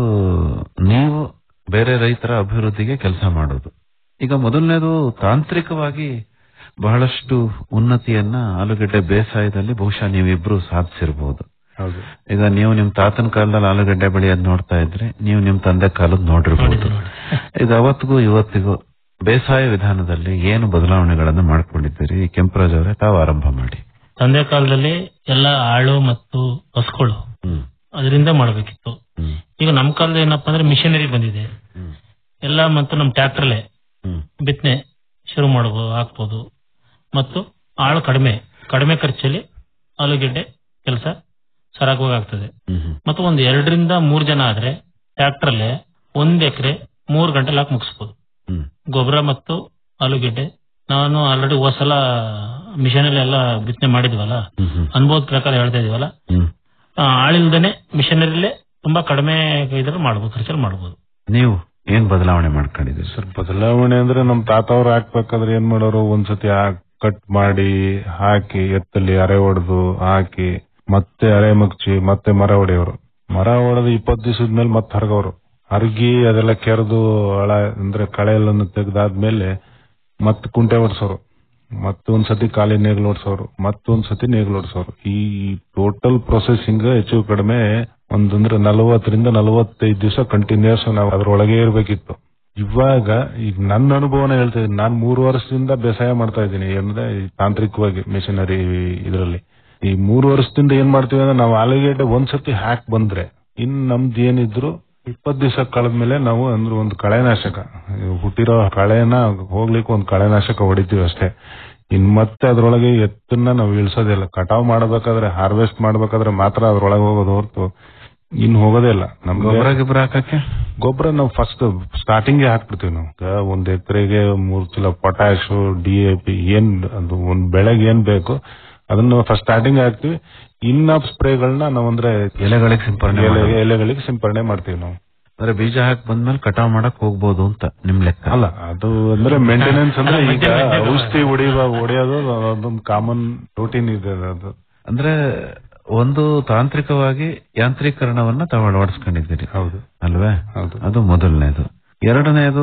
ನೀವು ಬೇರೆ ರೈತರ ಅಭಿವೃದ್ಧಿಗೆ ಕೆಲಸ ಮಾಡೋದು ಈಗ ಮೊದಲನೇದು ತಾಂತ್ರಿಕವಾಗಿ ಬಹಳಷ್ಟು ಉನ್ನತಿಯನ್ನ ಆಲೂಗಡ್ಡೆ ಬೇಸಾಯದಲ್ಲಿ ಬಹುಶಃ ನೀವಿಬ್ರು ಸಾಧಿಸಿರ್ಬೋದು ಹೌದು ಈಗ ನೀವು ನಿಮ್ ತಾತನ ಕಾಲದಲ್ಲಿ ಆಲೂಗಡ್ಡೆ ಬೆಳೆಯೋದ್ ನೋಡ್ತಾ ಇದ್ರೆ ನೀವು ನಿಮ್ ತಂದೆ ಕಾಲದ್ ನೋಡಿರ್ಬೋದು ಈಗ ಅವತ್ತಿಗೂ ಇವತ್ತಿಗೂ ಬೇಸಾಯ ವಿಧಾನದಲ್ಲಿ ಏನು ಬದಲಾವಣೆಗಳನ್ನು ಮಾಡ್ಕೊಂಡಿದ್ದೀರಿ ಈ ಕೆಂಪರಾಜ್ ಅವರೇ ತಾವು ಆರಂಭ ಮಾಡಿ ತಂದೆ ಕಾಲದಲ್ಲಿ ಎಲ್ಲ ಆಳು ಮತ್ತು ಹಸುಗಳು ಹ್ಮ್ ಅದರಿಂದ ಮಾಡ್ಬೇಕಿತ್ತು ಹ್ಮ್ ಈಗ ನಮ್ಮ ಕಾಲದ ಏನಪ್ಪಾ ಅಂದ್ರೆ ಮಿಷನರಿ ಬಂದಿದೆ ಹ್ಮ್ ಎಲ್ಲ ಮತ್ತು ನಮ್ಮ ಟ್ರ್ಯಾಕ್ಟರ್ಲೆ ಹ್ಮ್ ಬಿತ್ತನೆ ಶುರು ಮಾಡಬಹುದು ಹಾಕ್ಬೋದು ಮತ್ತು ಆಳು ಕಡಿಮೆ ಕಡಿಮೆ ಖರ್ಚಲ್ಲಿ ಆಲೂಗೆಡ್ಡೆ ಕೆಲಸ ಸರಾಗವಾಗಿ ಆಗ್ತದೆ ಹ್ಮ್ ಹ್ಮ್ ಮತ್ತು ಒಂದು ಎರಡರಿಂದ ಮೂರ್ ಜನ ಆದ್ರೆ ಟ್ರ್ಯಾಕ್ಟರ್ಲೆ ಒಂದ್ ಎಕರೆ ಮೂರ್ ಗಂಟೆಲಿ ಹಾಕಿ ಮುಗಿಸ್ಬೋದು ಹ್ಮ್ ಗೊಬ್ಬರ ಮತ್ತು ಆಲೂಗೆಡ್ಡೆ ನಾನು ಆಲ್ರೆಡಿ ಹೋದ್ಸಲ ಮಿಷನ್ ಎಲ್ಲ ಬಿತ್ತನೆ ಮಾಡಿದ್ವಲ್ಲ ಹ್ಮ್ ಹ್ಮ್ ಅನುಭವದ ಪ್ರಕಾರ ಹೇಳ್ತಾ ಇದೀವಲ್ಲ ಹ್ಮ್ ಆ, ಆಳಿಲ್ದೇನೆ ಮಿಷನರಿಲೇ ತುಂಬಾ ಕಡಿಮೆ ಇದ್ರಲ್ಲಿ ಮಾಡ್ಬೋದು ಖರ್ಚಲ್ಲಿ ಮಾಡ್ಬೋದು ನೀವು ಏನ್ ಬದಲಾವಣೆ ಮಾಡ್ಕೊಂಡಿದ್ದೀರಿ ಸರ್ ಬದಲಾವಣೆ ಅಂದ್ರೆ ನಮ್ ತಾತ ಅವ್ರು ಹಾಕ್ಬೇಕಾದ್ರೆ ಏನ್ ಮಾಡೋರು ಒಂದ್ಸತಿ ಕಟ್ ಮಾಡಿ ಹಾಕಿ ಎತ್ತಲ್ಲಿ ಅರೆ ಹೊಡೆದು ಹಾಕಿ ಮತ್ತೆ ಅರೆ ಮಗ್ಚಿ ಮತ್ತೆ ಮರ ಹೊಡೆಯೋರು ಮರ ಹೊಡೆದು ಇಪ್ಪತ್ತು ದಿವಸದ ಮೇಲೆ ಮತ್ತೆ ಹರಗೋರು ಹರಗಿ ಅದೆಲ್ಲ ಕೆರೆದು ಹಳ ಅಂದ್ರೆ ಕಳೆ ಎಲ್ಲ ತೆಗ್ದಾದ್ಮೇಲೆ ಮತ್ತೆ ಕುಂಟೆ ಹೊಡ್ಸೋರು ಮತ್ತೊಂದ್ಸತಿ ಖಾಲಿ ನೇಗ್ಲು ಓಡಿಸೋರು ಮತ್ತೊಂದ್ಸತಿ ನೇಗ್ಲು ಓಡಿಸೋರು ಈ ಟೋಟಲ್ ಪ್ರೊಸೆಸಿಂಗ್ ಹೆಚ್ಚು ಕಡಿಮೆ ಒಂದಂದ್ರೆ ನಲವತ್ತರಿಂದ ನಲವತ್ತೈದು ದಿವಸ ಕಂಟಿನ್ಯೂಸ್ ನಾವು ಅದ್ರೊಳಗೆ ಇರ್ಬೇಕಿತ್ತು ಇವಾಗ ಈಗ ನನ್ನ ಅನುಭವನ ಹೇಳ್ತಾ ಇದ್ದೀನಿ ನಾನು ಮೂರು ವರ್ಷದಿಂದ ಬೇಸಾಯ ಮಾಡ್ತಾ ಇದ್ದೀನಿ ಅಂದ್ರೆ ಈ ತಾಂತ್ರಿಕವಾಗಿ ಮೆಷಿನರಿ ಇದರಲ್ಲಿ ಈ ಮೂರು ವರ್ಷದಿಂದ ಏನ್ ಮಾಡ್ತೀವಿ ಅಂದ್ರೆ ನಾವು ಆಲೂಗೆಡ್ಡೆ ಒಂದ್ಸತಿ ಹಾಕ್ ಬಂದ್ರೆ ಇನ್ ನಮ್ದು ಏನಿದ್ರು ಇಪ್ಪತ್ ದಿವಸ ಕಳೆದ್ಮೇಲೆ ನಾವು ಅಂದ್ರೆ ಒಂದು ಕಳೆನಾಶಕ ಇವ್ ಹುಟ್ಟಿರೋ ಕಳೆನ ಹೋಗ್ಲಿಕ್ಕೆ ಒಂದು ಕಳೆನಾಶಕ ಹೊಡಿತೀವಿ ಅಷ್ಟೇ ಇನ್ ಮತ್ತೆ ಅದ್ರೊಳಗೆ ಎತ್ತನ್ನ ನಾವು ಇಳಿಸೋದಿಲ್ಲ ಕಟಾವ್ ಮಾಡ್ಬೇಕಾದ್ರೆ ಹಾರ್ವೆಸ್ಟ್ ಮಾಡ್ಬೇಕಾದ್ರೆ ಮಾತ್ರ ಅದ್ರೊಳಗೆ ಹೋಗೋದು ಹೊರತು ಇನ್ ಹೋಗೋದೇ ಇಲ್ಲ ನಮ್ಗೆ ಗೊಬ್ಬರ ಗಿಬ್ಬರ ಹಾಕಕ್ಕೆ ಗೊಬ್ಬರ ನಾವು ಫಸ್ಟ್ ಸ್ಟಾರ್ಟಿಂಗ್ ಹಾಕ್ಬಿಡ್ತೀವಿ ನಾವು ಈಗ ಒಂದ್ ಎಕರೆಗೆ ಮೂರ್ ಚೀಲ ಪೊಟ್ಯಾಶ್ ಡಿ ಎ ಪಿ ಏನ್ ಅದು ಒಂದ್ ಬೆಳೆಗೆ ಏನ್ ಬೇಕು ಅದನ್ನ ಫಸ್ಟ್ ಸ್ಟಾರ್ಟಿಂಗ್ ಹಾಕ್ತಿವಿ ಇನ್ನ ಸ್ಪ್ರೇಗಳನ್ನ ನಾವು ಅಂದ್ರೆ ಎಲೆಗಳಿಗೆ ಸಿಂಪರಣೆ ಎಲೆ- ಮಾಡೋದು. ಎಲೆಗಳಿಗೆ ಸಿಂಪರಣೆ ಮಾಡ್ತೀವಿ ನಾವು ಅಂದ್ರೆ ಬೀಜ ಹಾಕಿ ಬಂದ್ಮೇಲೆ ಕಟಾವ್ ಮಾಡಕ್ ಹೋಗ್ಬೋದು ಅಂತ ನಿಮ್ ಲೆಕ್ಕ ಅಲ್ಲ ಅದು ಅಂದ್ರೆ ಮೇಂಟೆನೆನ್ಸ್ ಅಂದ್ರೆ ಅಲ್ಲ, ಈಗ ಮಧ್ಯ- ಮಧ್ಯ- ಔಷಧಿ ಹೊಡಿಯುವ ಹೊಡೆಯೋದು ಅದೊಂದು ಕಾಮನ್ ರೂಟೀನ್ ಇದೆ ಅದು ಅಂದ್ರೆ ಒಂದು ತಾಂತ್ರಿಕವಾಗಿ ಯಾಂತ್ರೀಕರಣವನ್ನ ತಾವು ಅಳವಡಿಸ್ಕೊಂಡಿದ್ದೀರಿ ಹೌದು ಅಲ್ವೇ ಹೌದು ಅದು ಮೊದಲನೇದು ಎರಡನೇದು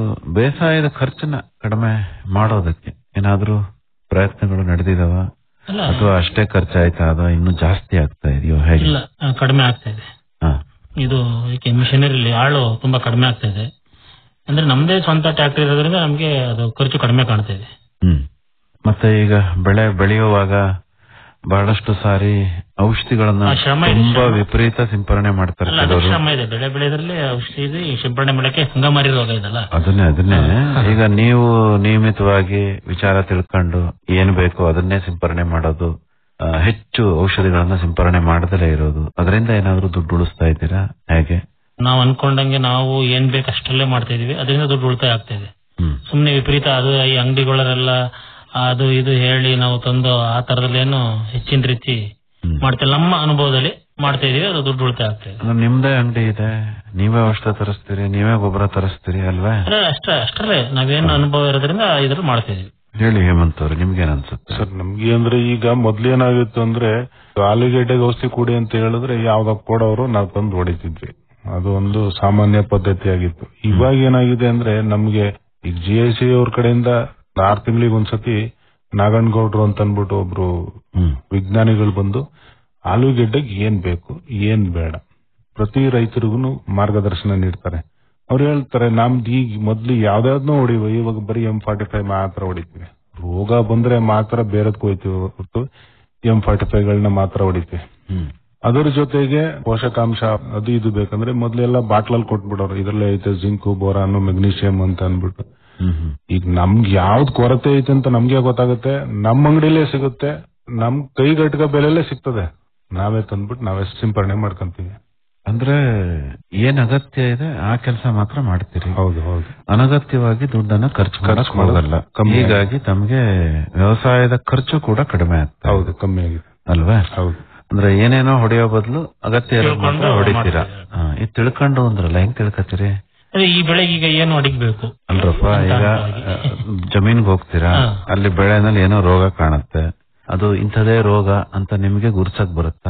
ಬೇಸಾಯದ ಖರ್ಚನ್ನ ಕಡಿಮೆ ಮಾಡೋದಕ್ಕೆ ಏನಾದ್ರೂ ಪ್ರಯತ್ನಗಳು ನಡೆದಿದಾವ ಅಲ್ಲ ಅಥವಾ ಅಷ್ಟೇ ಖರ್ಚಾಯ್ತಾ ಅದ ಇನ್ನು ಜಾಸ್ತಿ ಆಗ್ತಾ ಇದೆಯೋ ಹೇಗೆ ಇಲ್ಲ ಆ, ಕಡಿಮೆ ಆಗ್ತಾ ಇದೆ ಹಾ. ಇದು ಇದಕ್ಕೆ ಮಿಷನರಿಲಿ ಆಳು ತುಂಬಾ ಕಡಿಮೆ ಆಗ್ತಾ ಇದೆ ಅಂದ್ರೆ ನಮ್ದೇ ಸ್ವಂತ ಟ್ರ್ಯಾಕ್ಟರ್ ಇರೋದ್ರಿಂದ ನಮ್ಗೆ ಅದು ಖರ್ಚು ಕಡಿಮೆ ಕಾಣ್ತಾ ಇದೆ ಹ್ಮ್ ಮತ್ತೆ ಈಗ ಬೆಳೆ ಬೆಳೆಯುವಾಗ ಬಹಳಷ್ಟು ಸಾರಿ ಔಷಧಿಗಳನ್ನ ಆ, ಶ್ರಮ ಇದೆ, ತುಂಬಾ ಶ್ರಮ. ವಿಪರೀತ ಸಿಂಪರಣೆ ಮಾಡ್ತಾರೆ ಅಲ್ಲ ಅದು ಕೆಲವರು ಶ್ರಮ ಇದೆ ಬೆಳೆ ಬೆಳೆದ್ರಲ್ಲಿ ಔಷಧಿ ಇದೆ ಈ ಸಿಂಪಡಣೆ ಮಾಡಕ್ಕೆ ಹಂಗಾಮಾರಿ ರೋಗ ಇದಲ್ಲ ಅದನ್ನೇ ಅದನ್ನೇ ಈಗ ನೀವು ನಿಯಮಿತವಾಗಿ ವಿಚಾರ ತಿಳ್ಕೊಂಡು ಏನ್ ಬೇಕು ಅದನ್ನೇ ಸಿಂಪರಣೆ ಮಾಡೋದು ಆ, ಹೆಚ್ಚು ಔಷಧಿಗಳನ್ನ ಸಿಂಪರಣೆ ಮಾಡದಲೇ ಇರೋದು ಅದರಿಂದ ಏನಾದ್ರೂ ದುಡ್ಡು ಉಳಿಸ್ತಾ ಇದ್ದೀರಾ ಹೇಗೆ ನಾವು ಅನ್ಕೊಂಡಂಗೆ ನಾವು ಏನ್ ಬೇಕು ಅಷ್ಟಲ್ಲೇ ಮಾಡ್ತಾ ಇದೀವಿ ಅದರಿಂದ ದುಡ್ಡು ಉಳಿತಾಯ ಆಗ್ತಾ ಇದೆ ಹ್ಮ್ ಸುಮ್ನೆ ವಿಪರೀತ ಅದು ಈ ಅಂಗಡಿಗಳರೆಲ್ಲ ಅದು ಇದು ಹೇಳಿ ನಾವು ತಂದು ಆ ತರದಲ್ಲಿ ಏನು ಹೆಚ್ಚಿನ ರೀತಿ ಹ್ಮ್. ಮಾಡ್ತಿಲ್ಲ ನಮ್ಮ ಅನುಭವದಲ್ಲಿ ಮಾಡ್ತಾ ಇದೀವಿ ಅದು ದುಡ್ಡು ಉಳಿತಾಯ ಆಗ್ತಾ ಇದೆ ಅಂದ್ರೆ ನಿಮ್ದೇ ಅಂಗಡಿ ಇದೆ ನೀವೇ ಔಷಧ ತರಿಸ್ತೀರಿ ನೀವೇ ಗೊಬ್ಬರ ತರಿಸ್ತೀರಿ ಅಲ್ವೇ ಅಲ್ಲ, ಅಷ್ಟೇ ಅಷ್ಟರಲ್ಲೇ ನಾವೇನು ಅನುಭವ ಇರೋದ್ರಿಂದ ಇದ್ರಲ್ಲಿ ಮಾಡ್ತಾ ಇದೀವಿ ಹೇಳಿ ಹೇಮಂತ್ ಅವ್ರೆ ನಿಮ್ಗೇನ್ ಅನ್ಸುತ್ತೆ ಸರ್ ನಮ್ಗೆ ಅಂದ್ರೆ ಈಗ ಮೊದ್ಲೇನಾಗಿತ್ತು ಅಂದ್ರೆ ಆಲೂಗೆಡ್ಡೆಗೆ ಔಷಧಿ ಕೊಡಿ ಅಂತ ಹೇಳಿದ್ರೆ ಯಾವ್ದ ಕೊಡೋರು ನಾವು ತಂದು ಹೊಡಿತಿದ್ವಿ ಅದು ಒಂದು ಸಾಮಾನ್ಯ ಪದ್ಧತಿ ಆಗಿತ್ತು ಇವಾಗ ಏನಾಗಿದೆ ಅಂದ್ರೆ ನಮ್ಗೆ ಈಗ ಜಿ ಐ ಸಿ ಅವ್ರ ಕಡೆಯಿಂದ ಆರ್ ತಿಂಗಳಿಗೆ ಒಂದ್ಸತಿ ನಾಗನಗೌಡ್ರು ಅಂತ ಅನ್ಬಿಟ್ಟು ಒಬ್ರು ಹ್ಮ್ ವಿಜ್ಞಾನಿಗಳು ಬಂದು ಆಲೂಗೆಡ್ಡೆಗೆ ಏನ್ ಬೇಕು ಏನ್ ಬೇಡ ಪ್ರತಿ ರೈತರಿಗೂ ಮಾರ್ಗದರ್ಶನ ನೀಡ್ತಾರೆ ಅವ್ರು ಹೇಳ್ತಾರೆ ನಮ್ದು ಈಗ ಮೊದ್ಲು ಯಾವ್ದಾವ್ದನ್ನೋ ಹೊಡಿವ ಇವಾಗ ಬರೀ ಎಂ ಫಾರ್ಟಿ ಫೈವ್ ಮಾತ್ರ ಹೊಡಿತೀವಿ ರೋಗ ಬಂದ್ರೆ ಮಾತ್ರ ಬೇರೆದ್ಕ್ ಹೋಯ್ತೀವಿ ಹೊರತು ಎಂ ಫಾರ್ಟಿ ಫೈವ್ ಗಳನ್ನ ಮಾತ್ರ ಹೊಡಿತೀವಿ ಹ್ಮ್ ಅದರ ಜೊತೆಗೆ ಪೋಷಕಾಂಶ ಅದು ಇದು ಬೇಕಂದ್ರೆ ಮೊದ್ಲೆಲ್ಲ ಬಾಟ್ಲಲ್ಲಿ ಕೊಟ್ಬಿಡೋರು ಇದ್ರಲ್ಲಿ ಐತೆ ಜಿಂಕು ಬೋರಾನು ಮೆಗ್ನೀಷಿಯಂ ಅಂತ ಅನ್ಬಿಟ್ಟು ಹ್ಮ್ ಹ್ಮ್ ಈಗ ನಮ್ಗೆ ಯಾವ್ದು ಕೊರತೆ ಐತೆ ಅಂತ ನಮ್ಗೆ ಗೊತ್ತಾಗುತ್ತೆ ನಮ್ಮ ಅಂಗಡಿಲೇ ಸಿಗುತ್ತೆ ನಮ್ ಕೈಗಟ್ಕ ಬೆಲೆಲೇ ಸಿಗ್ತದೆ ನಾವೇ ತಂದ್ಬಿಟ್ಟು ನಾವೇ ಸಿಂಪರಣೆ ಮಾಡ್ಕೊಂತೀವಿ ಅಂದ್ರೆ ಏನ್ ಅಗತ್ಯ ಇದೆ ಆ ಕೆಲಸ ಮಾತ್ರ ಮಾಡ್ತೀರಿ ಹೌದು ಹೌದು ಅನಗತ್ಯವಾಗಿ ದುಡ್ಡನ್ನ ಖರ್ಚು ಮಾಡಕ್ ಖರ್ಚು ಮಾಡೋದು ಹೋಗಲ್ಲ ಕಮ್ಮಿ ಹೀಗಾಗಿ ತಮಗೆ ವ್ಯವಸಾಯದ ಖರ್ಚು ಕೂಡ ಕಡಿಮೆ ಆಗ್ತದೆ ಹೌದು ಕಮ್ಮಿ ಆಗಿದೆ ಅಲ್ವೇ ಹೌದು ಅಂದ್ರೆ ಏನೇನೋ ಹೊಡೆಯೋ ಬದಲು ಅಗತ್ಯ ಇರೋದ್ ಮಾತ್ರ ತಿಳ್ಕೊಂಡು ಹೊಡಿತೀರಾ ಮಾಡ್ತೀವಿ. ಹಾ, ಇದು ತಿಳ್ಕೊಂಡು ಅಂದ್ರಲ್ಲ ಹೆಂಗ್ ತಿಳ್ಕತ್ತೀರಿ ಅದೇ ಈ ಬೆಳೆಗೆ ಈಗ ಏನು ಅಡಿಗ್ಬೇಕು ಅಲ್ರಪ್ಪ ಈಗ ಹಂತಹಂತವಾಗಿ. ಜಮೀನ್ಗೆ ಹೋಗ್ತೀರಾ ಹಾ. ಅಲ್ಲಿ ಬೆಳೆನಲ್ಲಿ ಏನೋ ರೋಗ ಕಾಣುತ್ತೆ ಅದು ಇಂಥದೇ ರೋಗ ಅಂತ ನಿಮ್ಗೆ ಗುರ್ಸಕ್ ಬರುತ್ತಾ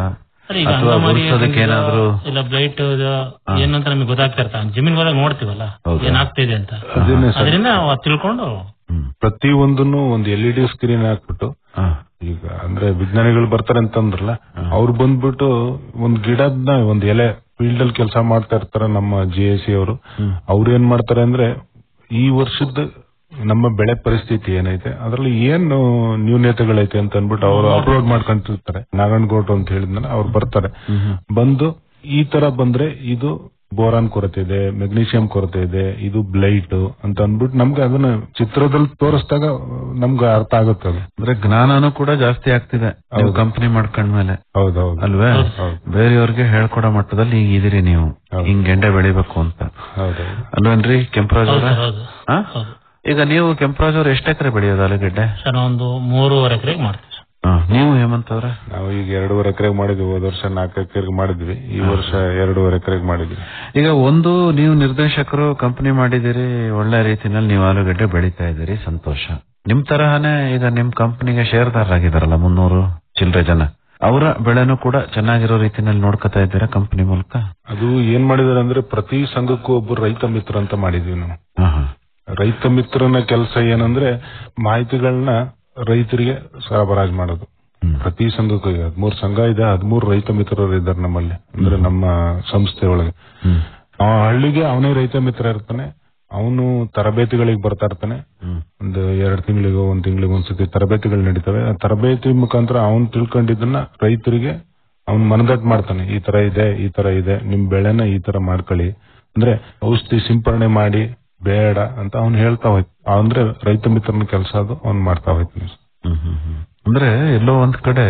ಸರಿ ಈಗ ಅಥವಾ ಅಂಗಮಾರಿ ಉಳ್ಸೋದಕ್ಕೆ ಏನಾದ್ರು ಇಲ್ಲ ಬ್ಲೈಟ್ ಏನಂತ ನಮಗೆ ಗೊತ್ತಾಗ್ತಾ ಇರ್ತಾ ಜಮೀನ್ ಹೋದಾಗ ನೋಡ್ತೀವಲ್ಲ ಹೌದು. ಏನಾಗ್ತಿದೆ ಅಂತ ಅದೇನೆ ಸರ್ ಅದರಿಂದ ನಾವು ಅದ್ ತಿಳ್ಕೊಂಡು ಹ್ಮ್. ಪ್ರತಿ ಒಂದನ್ನು ಒಂದು ಎಲ್ ಇ ಡಿ ಸ್ಕ್ರೀನ್ ಹಾಕ್ಬಿಟ್ಟು ಆ, ಈಗ ಅಂದ್ರೆ ವಿಜ್ಞಾನಿಗಳು ಬರ್ತಾರೆ ಅಂತಂದ್ರಲ್ಲ ಅವ್ರು ಬಂದ್ಬಿಟ್ಟು ಒಂದ್ ಗಿಡದ್ನ ಒಂದ್ ಎಲೆ ಫೀಲ್ಡ್ ಅಲ್ಲಿ ಕೆಲಸ ಮಾಡ್ತಾ ಇರ್ತಾರೆ ನಮ್ಮ ಜಿ ಎ ಸಿ ಅವರು ಹ್ಮ್. ಅವ್ರು ಏನ್ ಮಾಡ್ತಾರೆ ಅಂದ್ರೆ ಈ ವರ್ಷದ ನಮ್ಮ ಬೆಳೆ ಪರಿಸ್ಥಿತಿ ಏನೈತೆ ಅದ್ರಲ್ಲಿ ಏನು ನ್ಯೂನ್ಯತೆಗಳೈತೆ ಅಂತ ಅಂದ್ಬಿಟ್ಟು ಅವರು ಅಪ್ಲೋಡ್ ಮಾಡ್ಕೊಂತಿರ್ತಾರೆ ನಾರಾಯಣಗೌಡ್ರು ಅಂತ ಹೇಳಿದ್ನಲ್ಲ ಅವ್ರು ಬರ್ತಾರೆ ಹ್ಮ್, ಹ್ಮ್. ಬಂದು ಈ ತರ ಬಂದ್ರೆ ಇದು ಬೋರಾನ್ ಕೊರತೆ ಇದೆ ಮೆಗ್ನೀಷಿಯಂ ಕೊರತೆ ಇದೆ ಇದು ಬ್ಲೈಟ್ ಅಂತ ಅಂದ್ಬಿಟ್ಟು ನಮ್ಗೆ ಅದನ್ನ ಚಿತ್ರದಲ್ಲಿ ತೋರಿಸಿದಾಗ ನಮ್ಗೆ ಅರ್ಥ ಆಗುತ್ತೆ ಅದು ಅಂದ್ರೆ ಜ್ಞಾನನೂ ಕೂಡ ಜಾಸ್ತಿ ಆಗ್ತಿದೆ ನೀವು ಕಂಪನಿ ಮಾಡ್ಕೊಂಡ್ಮೇಲೆ ಹೌದೌದು ಅಲ್ವೇ ಹೌದು. ಬೇರೆಯವ್ರಿಗೆ ಹೇಳ್ಕೊಡೋ ಮಟ್ಟದಲ್ಲಿ ಈಗ ಇದೀರಿ ನೀವು ಹೌದು. ಹಿಂಗ್ ಗೆಂಡೆ ಬೆಳಿಬೇಕು ಅಂತ ಹೌದೌದು ಅಲ್ವೇನ್ರಿ ಕೆಂಪರಾಜ್ ಹೌದು ಅವ್ರೆ? ಸರ್, ಹೌದು ಆ? ಹೌದು ಈಗ ನೀವು ಕೆಂಪರಾಜ್ ಅವ್ರು ಎಷ್ಟು ಎಕರೆ ಬೆಳೆಯೋದು ಆಲೂಗೆಡ್ಡೆ ಸರ್ ಒಂದು ಮೂರುವರೆ ಎಕರೆಗೆ ಮಾಡ್ತೀವಿ ಸರ್. ಆ, ನೀವು ಹೇಮಂತ್ ಅವ್ರೆ ನಾವು ಈಗ ಎರಡೂವರೆ ಎಕರೆಗೆ ಮಾಡಿದ್ವಿ ಹೋದ ವರ್ಷ ನಾಲ್ಕು ಎಕರೆಗೆ ಮಾಡಿದ್ವಿ ಈ ವರ್ಷ ಎರಡೂವರೆ ಎಕರೆಗೆ ಮಾಡಿದ್ವಿ ಈಗ ಒಂದು ನೀವು ನಿರ್ದೇಶಕರು ಕಂಪನಿ ಮಾಡಿದಿರಿ ಒಳ್ಳೆ ರೀತಿನಲ್ಲಿ ನೀವು ಆಲೂಗಡ್ಡೆ ಬೆಳೀತಾ ಇದ್ದೀರಿ ಸಂತೋಷ ನಿಮ್ ತರಹನೇ ಈಗ ನಿಮ್ ಕಂಪನಿಗೆ ಷೇರ್ದಾರರಾಗಿದಾರಲ್ಲ ಮುನ್ನೂರು ಚಿಲ್ಲರೆ ಜನ ಅವರ ಬೆಳೆನೂ ಕೂಡ ಚೆನ್ನಾಗಿರೋ ರೀತಿನಲ್ಲಿ ನೋಡ್ಕೊತಾ ಇದ್ದೀರಾ ಕಂಪನಿ ಮೂಲಕ ಅದು ಏನ್ ಮಾಡಿದಾರೆ ಅಂದ್ರೆ ಪ್ರತಿ ಸಂಘಕ್ಕೂ ಒಬ್ಬರು ರೈತ ಮಿತ್ರ ಅಂತ ಮಾಡಿದ್ವಿ ನಾವು ಹಾ, ಹಾ. ರೈತ ಮಿತ್ರನ ಕೆಲಸ ಏನಂದ್ರೆ ಮಾಹಿತಿಗಳನ್ನ ರೈತರಿಗೆ ಸರಬರಾಜು ಮಾಡೋದು ಹ್ಮ್. ಪ್ರತಿ ಸಂಘಕ್ಕೂ ಈಗ ಹದ್ಮೂರು ಸಂಘ ಇದೆ ಹದ್ಮೂರು ರೈತ ಮಿತ್ರರು ಇದ್ದಾರೆ ನಮ್ಮಲ್ಲಿ ಅಂದ್ರೆ ನಮ್ಮ ಸಂಸ್ಥೆ ಒಳಗೆ ಹ್ಮ್. ಆ ಹಳ್ಳಿಗೆ ಅವನೇ ರೈತ ಮಿತ್ರ ಇರ್ತಾನೆ ಅವನು ತರಬೇತಿಗಳಿಗೆ ಬರ್ತಾ ಇರ್ತಾನೆ ಹ್ಮ್. ಒಂದು ಎರಡು ತಿಂಗಳಿಗೋ ಒಂದ್ ತಿಂಗಳಿಗೆ ಒಂದ್ಸತಿ ತರಬೇತಿಗಳು ನಡೀತವೆ ಆ ತರಬೇತಿ ಮುಖಾಂತರ ಅವನು ತಿಳ್ಕೊಂಡಿದ್ದನ್ನ ರೈತರಿಗೆ ಅವ್ನ್ ಮನದಟ್ಟು ಮಾಡ್ತಾನೆ ಈ ತರ ಇದೆ ಈ ತರ ಇದೆ ನಿಮ್ ಬೆಳೆನ ಈ ತರ ಮಾಡ್ಕೊಳ್ಳಿ ಅಂದ್ರೆ ಔಷಧಿ ಸಿಂಪರಣೆ ಮಾಡಿ ಬೇಡ ಅಂತ ಅವ್ನು ಹೇಳ್ತಾ ಹೋಯ್ತು ಅಂದ್ರೆ ರೈತ ಮಿತ್ರನ ಕೆಲಸ ಅದು ಅವ್ನು ಮಾಡ್ತಾ ಹೋಯ್ತಾನೆ ಹ್ಮ್, ಹ್ಮ್, ಹ್ಮ್. ಅಂದ್ರೆ ಎಲ್ಲೋ ಒಂದ್ ಕಡೆ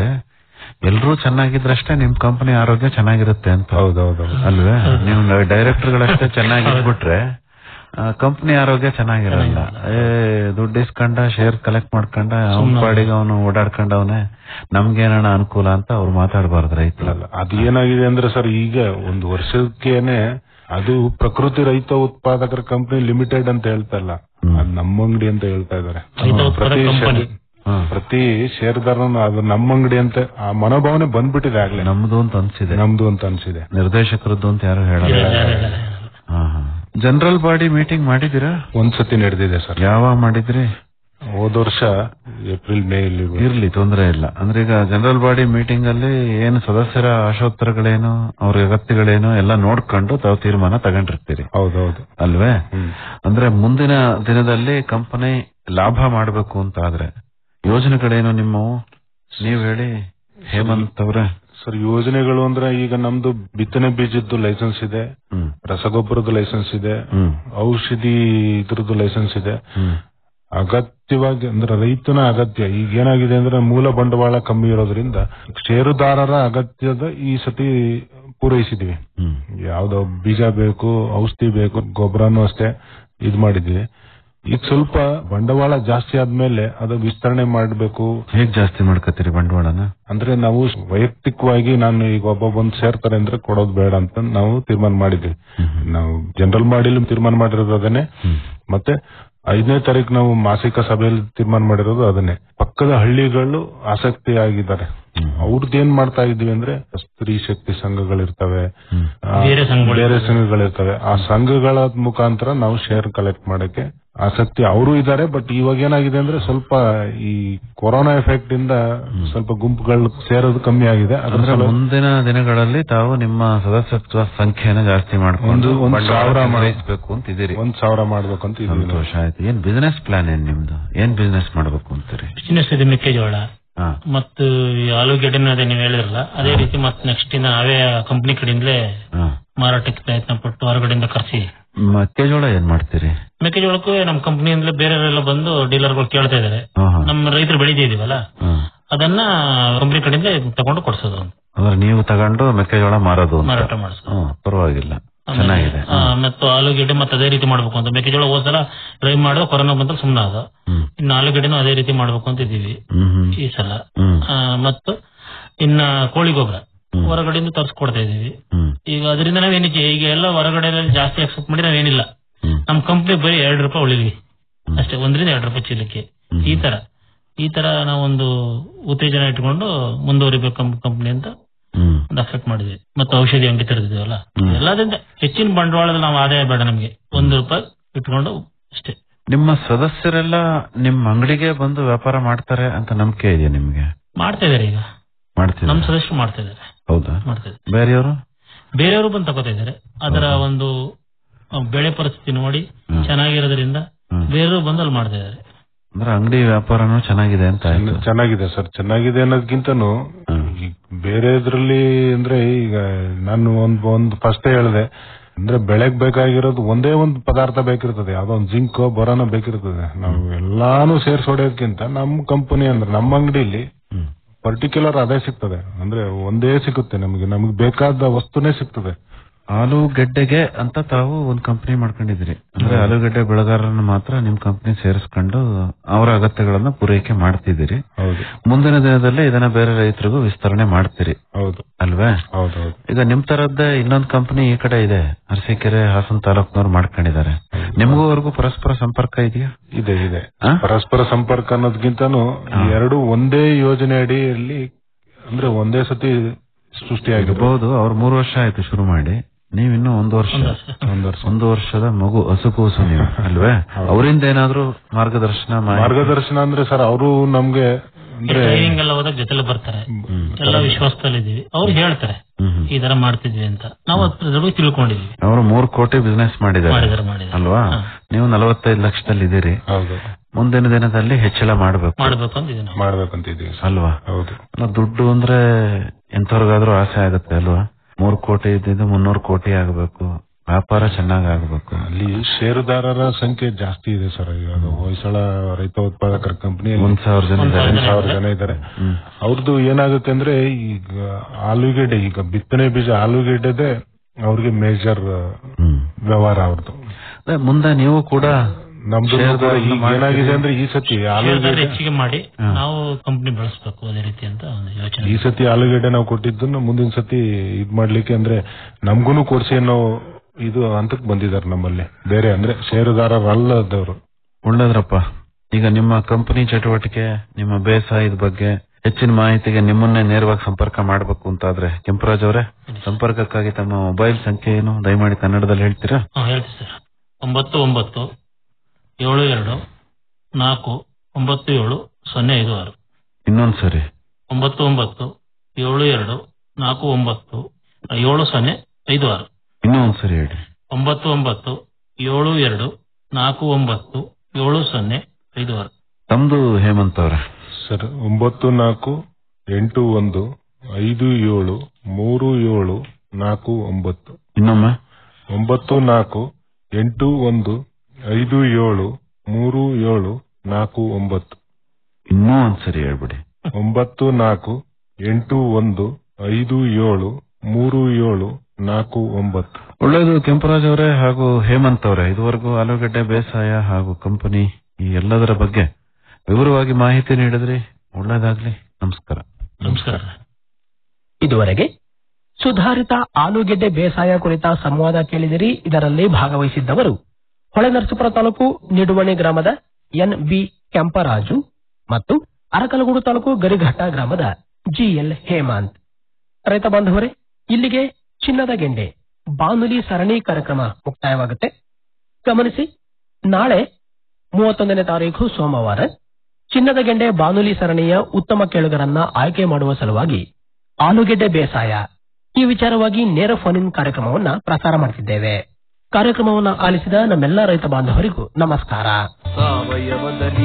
ಎಲ್ರೂ ಚೆನ್ನಾಗಿದ್ರಷ್ಟೇ ನಿಮ್ ಕಂಪನಿ ಆರೋಗ್ಯ ಚೆನ್ನಾಗಿರುತ್ತೆ ಅಂತ ಹೌದೌದೌದು ಅಲ್ವೇ ನೀವು ಡೈರೆಕ್ಟರ್ಗಳಷ್ಟೇ ಚೆನ್ನಾಗಿರ್ಬಿಟ್ರೆ ಕಂಪನಿ ಆರೋಗ್ಯ ಚೆನ್ನಾಗಿರಲ್ಲ ಏ ದುಡ್ಡು ಇಸ್ಕೊಂಡ ಶೇರ್ ಕಲೆಕ್ಟ್ ಮಾಡ್ಕೊಂಡ ಅವನ ಪಾಡಿಗೆ ಅವನು ಓಡಾಡ್ಕೊಂಡವನೆ ನಮ್ಗೇನಣ ಅನುಕೂಲ ಅಂತ ಅವ್ರು ಮಾತಾಡಬಾರ್ದು ರೈತರು ಅಲ್ಲ ಅದು ಏನಾಗಿದೆ ಅಂದ್ರೆ ಸರ್ ಈಗ ಒಂದು ವರ್ಷಕ್ಕೇನೆ ಅದು ಪ್ರಕೃತಿ ರೈತ ಉತ್ಪಾದಕರ ಕಂಪನಿ ಲಿಮಿಟೆಡ್ ಅಂತ ಹೇಳ್ತಾ ಇಲ್ಲ ಅದು ನಮ್ಮ ಅಂಗಡಿ ಅಂತ ಹೇಳ್ತಾ ಇದಾರೆ ರೈತ ಉತ್ಪಾದಕ ಪ್ರತಿ ಕಂಪನಿ. ಶೇರ್- ಪ್ರತಿ ಷೇರ್ದಾರನು ಅದು ನಮ್ಮ ಅಂಗಡಿ ಅಂತ ಆ ಮನೋಭಾವನೆ ಬಂದ್ಬಿಟ್ಟಿದೆ ಆಗ್ಲೇ ನಮ್ದು ಅಂತ ಅನ್ಸಿದೆ ನಮ್ದು ಅಂತ ಅನ್ಸಿದೆ ನಿರ್ದೇಶಕರದ್ದು ಅಂತ ಯಾರು ಹೇಳಲ್ಲ ಇಲ್ಲ, ಇಲ್ಲ, ಇಲ್ಲ, ಇಲ್ಲ. ಜನರಲ್ ಬಾಡಿ ಮೀಟಿಂಗ್ ಮಾಡಿದಿರಾ ಒಂದ್ಸತಿ ನಡೆದಿದೆ ಸರ್ ಯಾವಾಗ ಮಾಡಿದ್ರಿ ಹೋದ ವರ್ಷ ಏಪ್ರಿಲ್ ಮೇ ಇಲ್ಲಿ ಇರ್ಲಿ ತೊಂದರೆ ಇಲ್ಲ ಅಂದ್ರೆ ಈಗ ಜನರಲ್ ಬಾಡಿ ಮೀಟಿಂಗ್ ಅಲ್ಲಿ ಏನು ಸದಸ್ಯರ ಆಶೋತ್ತರಗಳೇನು ಅವ್ರ ಅಗತ್ಯಗಳೇನು ಎಲ್ಲ ನೋಡ್ಕೊಂಡು ತಾವು ತೀರ್ಮಾನ ತಗೊಂಡಿರ್ತೀರಿ ಹೌದೌದು ಅಲ್ವೇ ಹ್ಮ್ ಅಂದ್ರೆ ಮುಂದಿನ ದಿನದಲ್ಲಿ ಕಂಪನಿ ಲಾಭ ಮಾಡಬೇಕು ಅಂತ ಆದ್ರೆ ಯೋಜನೆಗಳೇನು ನಿಮ್ಮವು ನೀವ್ ಹೇಳಿ ಹೇಮಂತ್ ಅವ್ರೆ ಸರ್ ಯೋಜನೆಗಳು ಅಂದ್ರೆ ಈಗ ನಮ್ದು ಬಿತ್ತನೆ ಬೀಜದ್ದು ಲೈಸೆನ್ಸ್ ಇದೆ ಹ್ಮ್ ರಸಗೊಬ್ಬರದ ಲೈಸೆನ್ಸ್ ಇದೆ ಹ್ಮ್ ಔಷಧಿ ಇದ್ರದ್ದು ಲೈಸೆನ್ಸ್ ಇದೆ ಹ್ಮ್ ಅಗತ್ಯವಾಗಿ ಅಂದ್ರೆ ರೈತನ ಅಗತ್ಯ ಈಗ ಏನಾಗಿದೆ ಅಂದ್ರೆ ಮೂಲ ಬಂಡವಾಳ ಕಮ್ಮಿ ಇರೋದ್ರಿಂದ ಷೇರುದಾರರ ಅಗತ್ಯದ ಈ ಸತಿ ಪೂರೈಸಿದ್ವಿ ಹ್ಮ್ ಯಾವ್ದೋ ಬೀಜ ಬೇಕು ಔಷಧಿ ಬೇಕು ಗೊಬ್ಬರನು ಅಷ್ಟೇ ಇದ್ ಮಾಡಿದ್ವಿ ಈಗ ಸ್ವಲ್ಪ ಬಂಡವಾಳ ಜಾಸ್ತಿ ಆದ್ಮೇಲೆ ಅದು ವಿಸ್ತರಣೆ ಮಾಡಬೇಕು ಹೇಗ್ ಜಾಸ್ತಿ ಮಾಡ್ಕತ್ತೀರಿ ಬಂಡವಾಳನ ಅಂದ್ರೆ ನಾವು ವೈಯಕ್ತಿಕವಾಗಿ ನಾನು ಈಗ ಒಬ್ಬ ಬಂದು ಸೇರ್ತಾರೆ ಅಂದ್ರೆ ಕೊಡೋದು ಬೇಡ ಅಂತ ನಾವು ತೀರ್ಮಾನ ಮಾಡಿದ್ವಿ ನಾವು ಜನರಲ್ ಮಾಡಿಲಿ ತೀರ್ಮಾನ ಮಾಡಿರೋದು ಅದನ್ನೇ ಮತ್ತೆ ಐದನೇ ತಾರೀಕು ನಾವು ಮಾಸಿಕ ಸಭೆಯಲ್ಲಿ ತೀರ್ಮಾನ ಮಾಡಿರೋದು ಅದನ್ನೇ ಪಕ್ಕದ ಹಳ್ಳಿಗಳು ಆಸಕ್ತಿ ಆಗಿದ್ದಾರೆ ಅವ್ರದ್ದು ಏನ್ ಮಾಡ್ತಾ ಇದ್ವಿ ಅಂದ್ರೆ ಸ್ತ್ರೀ ಶಕ್ತಿ ಸಂಘಗಳಿರ್ತವೆ ಆ, ಬೇರೆ ಸಂಘಗಳು ಬೇರೆ ಸಂಘಗಳಿರ್ತವೆ ಆ ಸಂಘಗಳ ಮುಖಾಂತರ ನಾವು ಶೇರ್ ಕಲೆಕ್ಟ್ ಮಾಡಕ್ಕೆ ಆಸಕ್ತಿ ಅವರು ಇದ್ದಾರೆ ಬಟ್ ಇವಾಗ ಏನಾಗಿದೆ ಅಂದ್ರೆ ಸ್ವಲ್ಪ ಈ ಕೊರೋನಾ ಎಫೆಕ್ಟ್ ಇಂದ ಸ್ವಲ್ಪ ಗುಂಪುಗಳು ಸೇರೋದು ಕಮ್ಮಿ ಆಗಿದೆ ಅದ್ರ ಅಂದ್ರೆ ಸಲುವಾಗಿ ಮುಂದಿನ ದಿನಗಳಲ್ಲಿ ತಾವು ನಿಮ್ಮ ಸದಸ್ಯತ್ವ ಸಂಖ್ಯೆನ ಜಾಸ್ತಿ ಮಾಡ್ಕೊಂಡು ಒಂದು- ಒಂದು ಬಂಡವಾಳ ಸಾವಿರ ಮಾಡಿ- ಸಂಗ್ರಹಿಸ್ಬೇಕು ಅಂತಿದ್ದೀರಿ ಒಂದ್ ಸಾವಿರ ಮಾಡ್ಬೇಕು ಅಂತ ಇದೀವಿ ನಾವು. ಸಂತೋಷ ಆಯ್ತು ಏನ್ ಬಿಸಿನೆಸ್ ಪ್ಲಾನ್ ಏನ್ ನಿಮ್ದು ಏನ್ ಬಿಸ್ನೆಸ್ ಮಾಡ್ಬೇಕು ಅಂತೀರಿ ಬಿಸಿನೆಸ್ ಇದೆ ಮೆಕ್ಕೆಜೋಳ ಹಾ ಮತ್ತು ಈ ಆಲೂಗೆಡ್ಡೆನ ಅದೇ ನೀವು ಹೇಳಿರಲ್ಲ ಅದೇ ರೀತಿ ಮತ್ತೆ ನೆಕ್ಸ್ಟ್ ಇಂದ ನಾವೇ ಕಂಪನಿ ಕಡೆಯಿಂದಲೇ ಹಾ ಮಾರಾಟಕ್ಕೆ ಪ್ರಯತ್ನ ಪಟ್ಟು ಹೊರಗಡೆಯಿಂದ ಕರೆಸಿ ಮೆಕ್ಕೆಜೋಳ ಏನ್ ಮಾಡ್ತೀರಿ ಮೆಕ್ಕೆಜೋಳಕ್ಕೂ ನಮ್ಮ ಕಂಪನಿಯಿಂದಲೇ ಬೇರೆಯವರೆಲ್ಲ ಬಂದು ಡೀಲರ್ಗಳು ಕೇಳ್ತಾ ಇದಾರೆ ಹಾ ಹಾ ನಮ್ಮ ರೈತರು ಬೆಳಿತಿದೀವಲ್ಲ ಹಾ. ಅದನ್ನ ಕಂಪನಿ ಕಡೆಯಿಂದ ತಗೊಂಡು ಕೊಡ್ಸೋದು ಅಂತ ಅಂದ್ರೆ ನೀವು ತಗೊಂಡು ಮೆಕ್ಕೆಜೋಳ ಮಾರೋದು ಅಂತ ಮಾರಾಟ ಮಾಡಿಸೋದು ಹ್ಮ್ ಪರವಾಗಿಲ್ಲ ಚೆನ್ನಾಗಿದೆ ಆ, ಮತ್ತು ಆಲೂಗೆಡ್ಡೆ ಮತ್ತೆ ಅದೇ ರೀತಿ ಮಾಡ್ಬೇಕು ಅಂತ ಮೆಕ್ಕೆಜೋಳ ಹೋದ್ಸಲ ಡ್ರೈ ಮಾಡಿದ ಕೊರೋನಾ ಬಂದ್ರೆ ಸುಮ್ಮನೆ ಅದ ಹ್ಮ್ ಇನ್ನು ಆಲೂಗೆಡ್ಡೆನೂ ಅದೇ ರೀತಿ ಮಾಡ್ಬೇಕು ಅಂತ ಇದೀವಿ ಹ್ಮ್ ಹ್ಮ್ ಈ ಸಲ ಹ್ಮ್ ಆ, ಮತ್ತು ಇನ್ನ ಕೋಳಿ ಗೊಬ್ಬರ ಹ್ಮ್. ಹೊರಗಡೆಯಿಂದ ತರಿಸ್ಕೊಡ್ತಾ ಇದೀವಿ ಹ್ಮ್ ಈಗ ಅದರಿಂದ ನಾವೇನಿಕ್ಕೆ ಈಗ ಎಲ್ಲ ಹೊರಗಡೆ ಜಾಸ್ತಿ ಎಕ್ಸೆಪ್ಟ್ ಮಾಡಿ ನಾವೇನಿಲ್ಲ ಹ್ಮ್ ನಮ್ ಕಂಪ್ನಿ ಬರೀ ಎರಡು ರೂಪಾಯಿ ಉಳಿದ್ವಿ ಅಷ್ಟೇ ಒಂದರಿಂದ ಎರಡು ರೂಪಾಯಿ ಚೀಲಕ್ಕೆ ಹ್ಮ್. ಈ ತರ ಈ ತರ ನಾವೊಂದು ಉತ್ತೇಜನ ಇಟ್ಕೊಂಡು ಮುಂದುವರಿಬೇಕು ಕಂಪ್ನಿ ಅಂತ ಹ್ಮ್ ಒಂದು ಅಫೆಕ್ಟ್ ಮಾಡಿದ್ವಿ ಮತ್ತೆ ಔಷಧಿ ಅಂಗಡಿ ತೆರೆದಿದ್ದೀವಲ್ಲ ಹ್ಮ್. ಎಲ್ಲದಿಂದ ಹೆಚ್ಚಿನ ಬಂಡವಾಳದ ನಾವು ಆದಾಯ ಬೇಡ ನಮ್ಗೆ ಒಂದು ರೂಪಾಯಿ ಇಟ್ಕೊಂಡು ಅಷ್ಟೇ ನಿಮ್ಮ ಸದಸ್ಯರೆಲ್ಲ ನಿಮ್ಮ ಅಂಗಡಿಗೆ ಬಂದು ವ್ಯಾಪಾರ ಮಾಡ್ತಾರೆ ಅಂತ ನಂಬಿಕೆ ಇದೆಯಾ ನಿಮ್ಗೆ ಮಾಡ್ತಾ ಇದಾರೆ ಈಗ ಮಾಡ್ತೀರಾ ನಮ್ಮ ಸದಸ್ಯರು ಮಾಡ್ತಾ ಇದಾರೆ ಹೌದಾ ಮಾಡ್ತಾ ಇದ್ದಾರೆ ಬೇರೆಯವರು ಬೇರೆಯವರು ಬಂದು ತಗೋತಾ ಇದ್ದಾರೆ ಅದರ ಒಂದು ಆ, ಬೆಳೆ ಪರಿಸ್ಥಿತಿ ನೋಡಿ ಹ್ಮ್. ಚೆನ್ನಾಗಿರೋದ್ರಿಂದ ಹ್ಮ್. ಬೇರೆಯವರು ಬಂದು ಅಲ್ಲಿ ಮಾಡ್ತಾ ಇದ್ದಾರೆ ಅಂದ್ರೆ ಅಂಗಡಿ ವ್ಯಾಪಾರನೂ ಚೆನ್ನಾಗಿದೆ ಅಂತ ಆಯ್ತು ಚೆನ್ನಾಗಿದೆ ಸರ್ ಚೆನ್ನಾಗಿದೆ ಅನ್ನೋದಕ್ಕಿಂತನೂ ಹ್ಮ್. ಈ ಬೇರೆ ಇದ್ರಲ್ಲಿ ಅಂದ್ರೆ ಈಗ ನಾನು ಒಂದ್ ಒಂದ್ ಫಸ್ಟ್ ಹೇಳಿದೆ ಅಂದ್ರೆ ಬೆಳೆಗ್ ಬೇಕಾಗಿರೋದು ಒಂದೇ ಒಂದು ಪದಾರ್ಥ ಬೇಕಿರ್ತದೆ ಯಾವ್ದೋ ಒಂದು ಜಿಂಕ್ ಬರೋನ ಬೇಕಿರ್ತದೆ ನಾವು ಎಲ್ಲಾನು ಸೇರ್ಸಿ ಹೊಡೆಯೋದಕ್ಕಿಂತ ನಮ್ಮ ಕಂಪನಿ ಅಂದ್ರೆ ನಮ್ಮ ಅಂಗಡಿಲಿ ಹ್ಮ್. ಪರ್ಟಿಕ್ಯುಲರ್ ಅದೇ ಸಿಗ್ತದೆ ಅಂದ್ರೆ ಒಂದೇ ಸಿಗುತ್ತೆ ನಮಗೆ ನಮಗೆ ಬೇಕಾದ ವಸ್ತುನೇ ಸಿಗ್ತದೆ ಆಲೂಗೆಡ್ಡೆಗೆ ಅಂತ ತಾವು ಒಂದ್ ಕಂಪನಿ ಮಾಡ್ಕೊಂಡಿದ್ರಿ ಅಂದ್ರೆ ಹೌದು. ಆಲೂಗೆಡ್ಡೆ ಬೆಳೆಗಾರರನ್ನ ಮಾತ್ರ ನಿಮ್ ಕಂಪನಿ ಸೇರಿಸ್ಕೊಂಡು ಅವರ ಅಗತ್ಯಗಳನ್ನ ಪೂರೈಕೆ ಮಾಡ್ತಿದ್ದೀರಿ ಹೌದು ಮುಂದಿನ ದಿನದಲ್ಲಿ ಇದನ್ನ ಬೇರೆ ರೈತರಿಗೂ ವಿಸ್ತರಣೆ ಮಾಡ್ತೀರಿ ಹೌದು ಅಲ್ವೇ ಹೌದು ಹೌದು ಈಗ ನಿಮ್ ತರದ್ದೇ ಇನ್ನೊಂದ್ ಕಂಪನಿ ಈ ಕಡೆ ಇದೆ ಅರಸೀಕೆರೆ ಹಾಸನ ತಾಲೂಕ್ನವ್ರು ಮಾಡ್ಕೊಂಡಿದ್ದಾರೆ ನಿಮಗೂ ಅವ್ರಿಗೂ ಪರಸ್ಪರ ಸಂಪರ್ಕ ಇದೆಯಾ ಇದೆ ಇದೆ ಆ? ಪರಸ್ಪರ ಸಂಪರ್ಕ ಅನ್ನೋದಕ್ಕಿಂತನೂ ಹಾ. ಈ ಎರಡು ಒಂದೇ ಯೋಜನೆ ಅಡಿಯಲ್ಲಿ ಅಂದ್ರೆ ಒಂದೇ ಸತಿ ಸೃಷ್ಟಿಯಾಗಿರ್ಬೋದು ಇರಬಹುದು ಅವ್ರು ಮೂರು ವರ್ಷ ಆಯ್ತು ಶುರು ಮಾಡಿ ನೀವಿನ್ನೂ ಒಂದು ವರ್ಷ ಒಂದು ವರ್ಷ. ಒಂದು ವರ್ಷ ಒಂದು ವರ್ಷದ ಮಗು ಹಸುಕೂಸು ನೀವು ಅಲ್ವೇ ಹೌದು. ಅವರಿಂದ ಏನಾದ್ರೂ ಮಾರ್ಗದರ್ಶನ ಮಾಹಿತಿ? ಮಾರ್ಗದರ್ಶನ ಅಂದ್ರೆ ಸರ್ ಅವರು ನಮ್ಗೆ ಅಂದ್ರೆ ಟ್ರೈನಿಂಗ್ ಎಲ್ಲ ಹೋದಾಗ ಜೊತೆಲೆ ಬರ್ತಾರೆ ಹ್ಮ್. ಎಲ್ಲ ವಿಶ್ವಾಸದಲ್ಲಿದ್ದೀವಿ ಅವ್ರು ಹೇಳ್ತಾರೆ ಹ್ಮ್, ಹ್ಮ್. ಈ ತರ ಮಾಡ್ತಿದ್ವಿ ಅಂತ ನಾವು ಅದ್ರ ಬಗ್ಗೆ ತಿಳ್ಕೊಂಡಿದೀವಿ ಅವರು ಮೂರು ಕೋಟಿ ಬಿಸ್ನೆಸ್ ಮಾಡಿದ್ದಾರೆ ಮಾಡಿದಾರೆ ಮಾಡಿದಾರೆ ಅಲ್ವಾ ಹಾ. ನೀವು ನಲವತ್ತೈದು ಲಕ್ಷದಲ್ಲಿ ಇದ್ದೀರಿ ಹೌದು ಮುಂದಿನ ದಿನದಲ್ಲಿ ಹೆಚ್ಚಳ ಮಾಡ್ಬೇಕು ಮಾಡ್ಬೇಕು ಅಂತಿದ್ವಿ ನಾವು ಮಾಡ್ಬೇಕಂತಿದೀವಿ ಸರ್ ಅಲ್ವಾ ಹೌದು ಅಲ್ಲ, ದುಡ್ಡು ಅಂದ್ರೆ ಎಂತವ್ರಿಗಾದ್ರೂ ಆಸೆ ಆಗುತ್ತೆ ಅಲ್ವಾ ಮೂರು ಕೋಟಿ ಇದ್ದಿದ್ದು ಮುನ್ನೂರು ಕೋಟಿ ಆಗಬೇಕು ವ್ಯಾಪಾರ ಚೆನ್ನಾಗ್ ಆಗ್ಬೇಕು ಅಲ್ಲಿ ಷೇರುದಾರರ ಸಂಖ್ಯೆ ಜಾಸ್ತಿ ಇದೆ ಸರ್ ಇವಾಗ ಹೊಯ್ಸಳ ರೈತ ಉತ್ಪಾದಕರ ಕಂಪನಿಯಲ್ಲಿ ಒಂದ್ ಸಾವಿರ ಜನ ಒಂದ್ ಇದ್ದಾರೆ ಸಾವಿರ ಸಾವಿರ ಜನ ಇದ್ದಾರೆ ಹ್ಮ್. ಅವ್ರದ್ದು ಏನಾಗುತ್ತೆ ಅಂದ್ರೆ ಈಗ ಆಲೂಗೆಡ್ಡೆ ಈಗ ಬಿತ್ತನೆ ಬೀಜ ಆಲೂಗೆಡ್ಡೆದೆ ಅವ್ರಿಗೆ ಮೇಜರ್ ಹ್ಮ್. ವ್ಯವಹಾರ ಅವ್ರದ್ದು ಅದೇ ಮುಂದೆ ನೀವು ಕೂಡ ನಮ್ದು ಷೇರುದಾರರನ್ನ ಈಗ ಏನಾಗಿದೆ ಅಂದ್ರೆ ಈ ಸತಿ ಷೇರುದಾರ ಆಲೂಗೆಡ್ಡೆ ಹೆಚ್ಚಿಗೆ ಮಾಡಿ ಹಾ. ನಾವು ಕಂಪನಿ ಬೆಳೆಸ್ಬೇಕು ಅದೇ ರೀತಿ ಅಂತ ಒಂದು ಯೋಚನೆ ಈ ಸತಿ ಆಲೂಗೆಡ್ಡೆ ನಾವು ಕೊಟ್ಟಿದ್ದನ್ನು ಮುಂದಿನ ಸತಿ ಇದ್ ಮಾಡ್ಲಿಕ್ಕೆ ಅಂದ್ರೆ ನಮ್ಗೂನು ಕೊಡ್ಸಿ ಅನ್ನೋ ಇದು ಹಂತಕ್ಕೆ ಬಂದಿದ್ದಾರೆ ನಮ್ಮಲ್ಲಿ ಬೇರೆ ಅಂದ್ರೆ ಷೇರುದಾರರಲ್ಲದವರು ಒಳ್ಳೇದ್ರಪ್ಪ ಈಗ ನಿಮ್ಮ ಕಂಪನಿ ಚಟುವಟಿಕೆ ನಿಮ್ಮ ಬೇಸಾಯದ ಬಗ್ಗೆ ಹೆಚ್ಚಿನ ಮಾಹಿತಿಗೆ ನಿಮ್ಮನ್ನೇ ನೇರವಾಗಿ ಸಂಪರ್ಕ ಮಾಡಬೇಕು ಅಂತಾದ್ರೆ ಕೆಂಪರಾಜ್ ಅವರೇ ಸಂಪರ್ಕಕ್ಕಾಗಿ ತಮ್ಮ ಮೊಬೈಲ್ ಸಂಖ್ಯೆ ಏನು ದಯಮಾಡಿ ಕನ್ನಡದಲ್ಲಿ ಹೇಳ್ತೀರಾ ಹಾ ಹೇಳ್ತೀವಿ ಸರ್ ಒಂಬತ್ತು ಒಂಬತ್ತು ಏಳು ಎರಡು ನಾಲ್ಕು ಒಂಬತ್ತು ಏಳು ಸೊನ್ನೆ ಐದು ಆರು ಇನ್ನೊಂದ್ ಸರಿ ಒಂಬತ್ತು ಒಂಬತ್ತು ಏಳು ಎರಡು ನಾಲ್ಕು ಒಂಬತ್ತು ಏಳು ಸೊನ್ನೆ ಐದು ಆರು ಇನ್ನೂ ಒಂದ್ ಸರಿ ಹೇಳಿ ಒಂಬತ್ತು ಒಂಬತ್ತು ಏಳು ಎರಡು ನಾಲ್ಕು ಒಂಬತ್ತು ಏಳು ಸೊನ್ನೆ ಐದು ಆರು ತಮ್ದು ಹೇಮಂತ್ ಅವ್ರೆ ಸರ್ ಒಂಬತ್ತು ನಾಲ್ಕು ಎಂಟು ಒಂದು ಐದು ಏಳು ಮೂರು ಏಳು ನಾಲ್ಕು ಒಂಬತ್ತು ಇನ್ನೊಮ್ಮೆ ಒಂಬತ್ತು ನಾಲ್ಕು ಎಂಟು ಒಂದು ಐದು ಏಳು ಮೂರು ಏಳು ನಾಲ್ಕು ಒಂಬತ್ತು ಇನ್ನೂ ಒಂದ್ ಸರಿ ಹೇಳ್ಬಿಡಿ ಒಂಬತ್ತು ನಾಲ್ಕು ಎಂಟು ಒಂದು ಐದು ಏಳು ಮೂರು ಏಳು ನಾಲ್ಕು ಒಂಬತ್ತು ಒಳ್ಳೇದು ಕೆಂಪರಾಜ್ ಅವರೇ ಹಾಗೂ ಹೇಮಂತ್ ಅವರೇ ಇದುವರೆಗೂ ಆಲೂಗಡ್ಡೆ ಬೇಸಾಯ ಹಾಗೂ ಕಂಪನಿ ಈ ಎಲ್ಲದರ ಬಗ್ಗೆ ವಿವರವಾಗಿ ಮಾಹಿತಿ ನೀಡಿದ್ರಿ ಒಳ್ಳೇದಾಗ್ಲಿ ನಮಸ್ಕಾರ ನಮಸ್ಕಾರ ಇದುವರೆಗೆ ಸುಧಾರಿತ ಆಲೂಗೆಡ್ಡೆ ಬೇಸಾಯ ಕುರಿತ ಸಂವಾದ ಕೇಳಿದಿರಿ ಇದರಲ್ಲಿ ಭಾಗವಹಿಸಿದ್ದವರು ಹೊಳೆನರಸೀಪುರ ತಾಲೂಕು ನಿಡುವಣಿ ಗ್ರಾಮದ ಎನ್ ಬಿ ಕೆಂಪರಾಜು ಮತ್ತು ಅರಕಲಗೂಡು ತಾಲೂಕು ಗರಿಘಟ್ಟ ಗ್ರಾಮದ ಜಿಎಲ್ ಹೇಮಂತ್ ರೈತ ಬಾಂಧವರೇ ಇಲ್ಲಿಗೆ ಚಿನ್ನದ ಗೆಂಡೆ ಬಾನುಲಿ ಸರಣಿ ಕಾರ್ಯಕ್ರಮ ಮುಕ್ತಾಯವಾಗುತ್ತೆ ಗಮನಿಸಿ ನಾಳೆ ಮೂವತ್ತೊಂದನೇ ತಾರೀಕು ಸೋಮವಾರ ಚಿನ್ನದ ಗೆಂಡೆ ಬಾನುಲಿ ಸರಣಿಯ ಉತ್ತಮ ಕೇಳುಗರನ್ನ ಆಯ್ಕೆ ಮಾಡುವ ಸಲುವಾಗಿ ಆಲೂಗೆಡ್ಡೆ ಬೇಸಾಯ ಈ ವಿಚಾರವಾಗಿ ನೇರ ಫೋನ್ ಇನ್ ಕಾರ್ಯಕ್ರಮವನ್ನ ಪ್ರಸಾರ ಮಾಡುತ್ತಿದ್ದೇವೆ ಕಾರ್ಯಕ್ರಮವನ್ನು ಆಲಿಸಿದ ನಮ್ಮೆಲ್ಲ ರೈತ ಬಾಂಧವರಿಗೂ ನಮಸ್ಕಾರ ಸಾವಯವದಲ್ಲಿ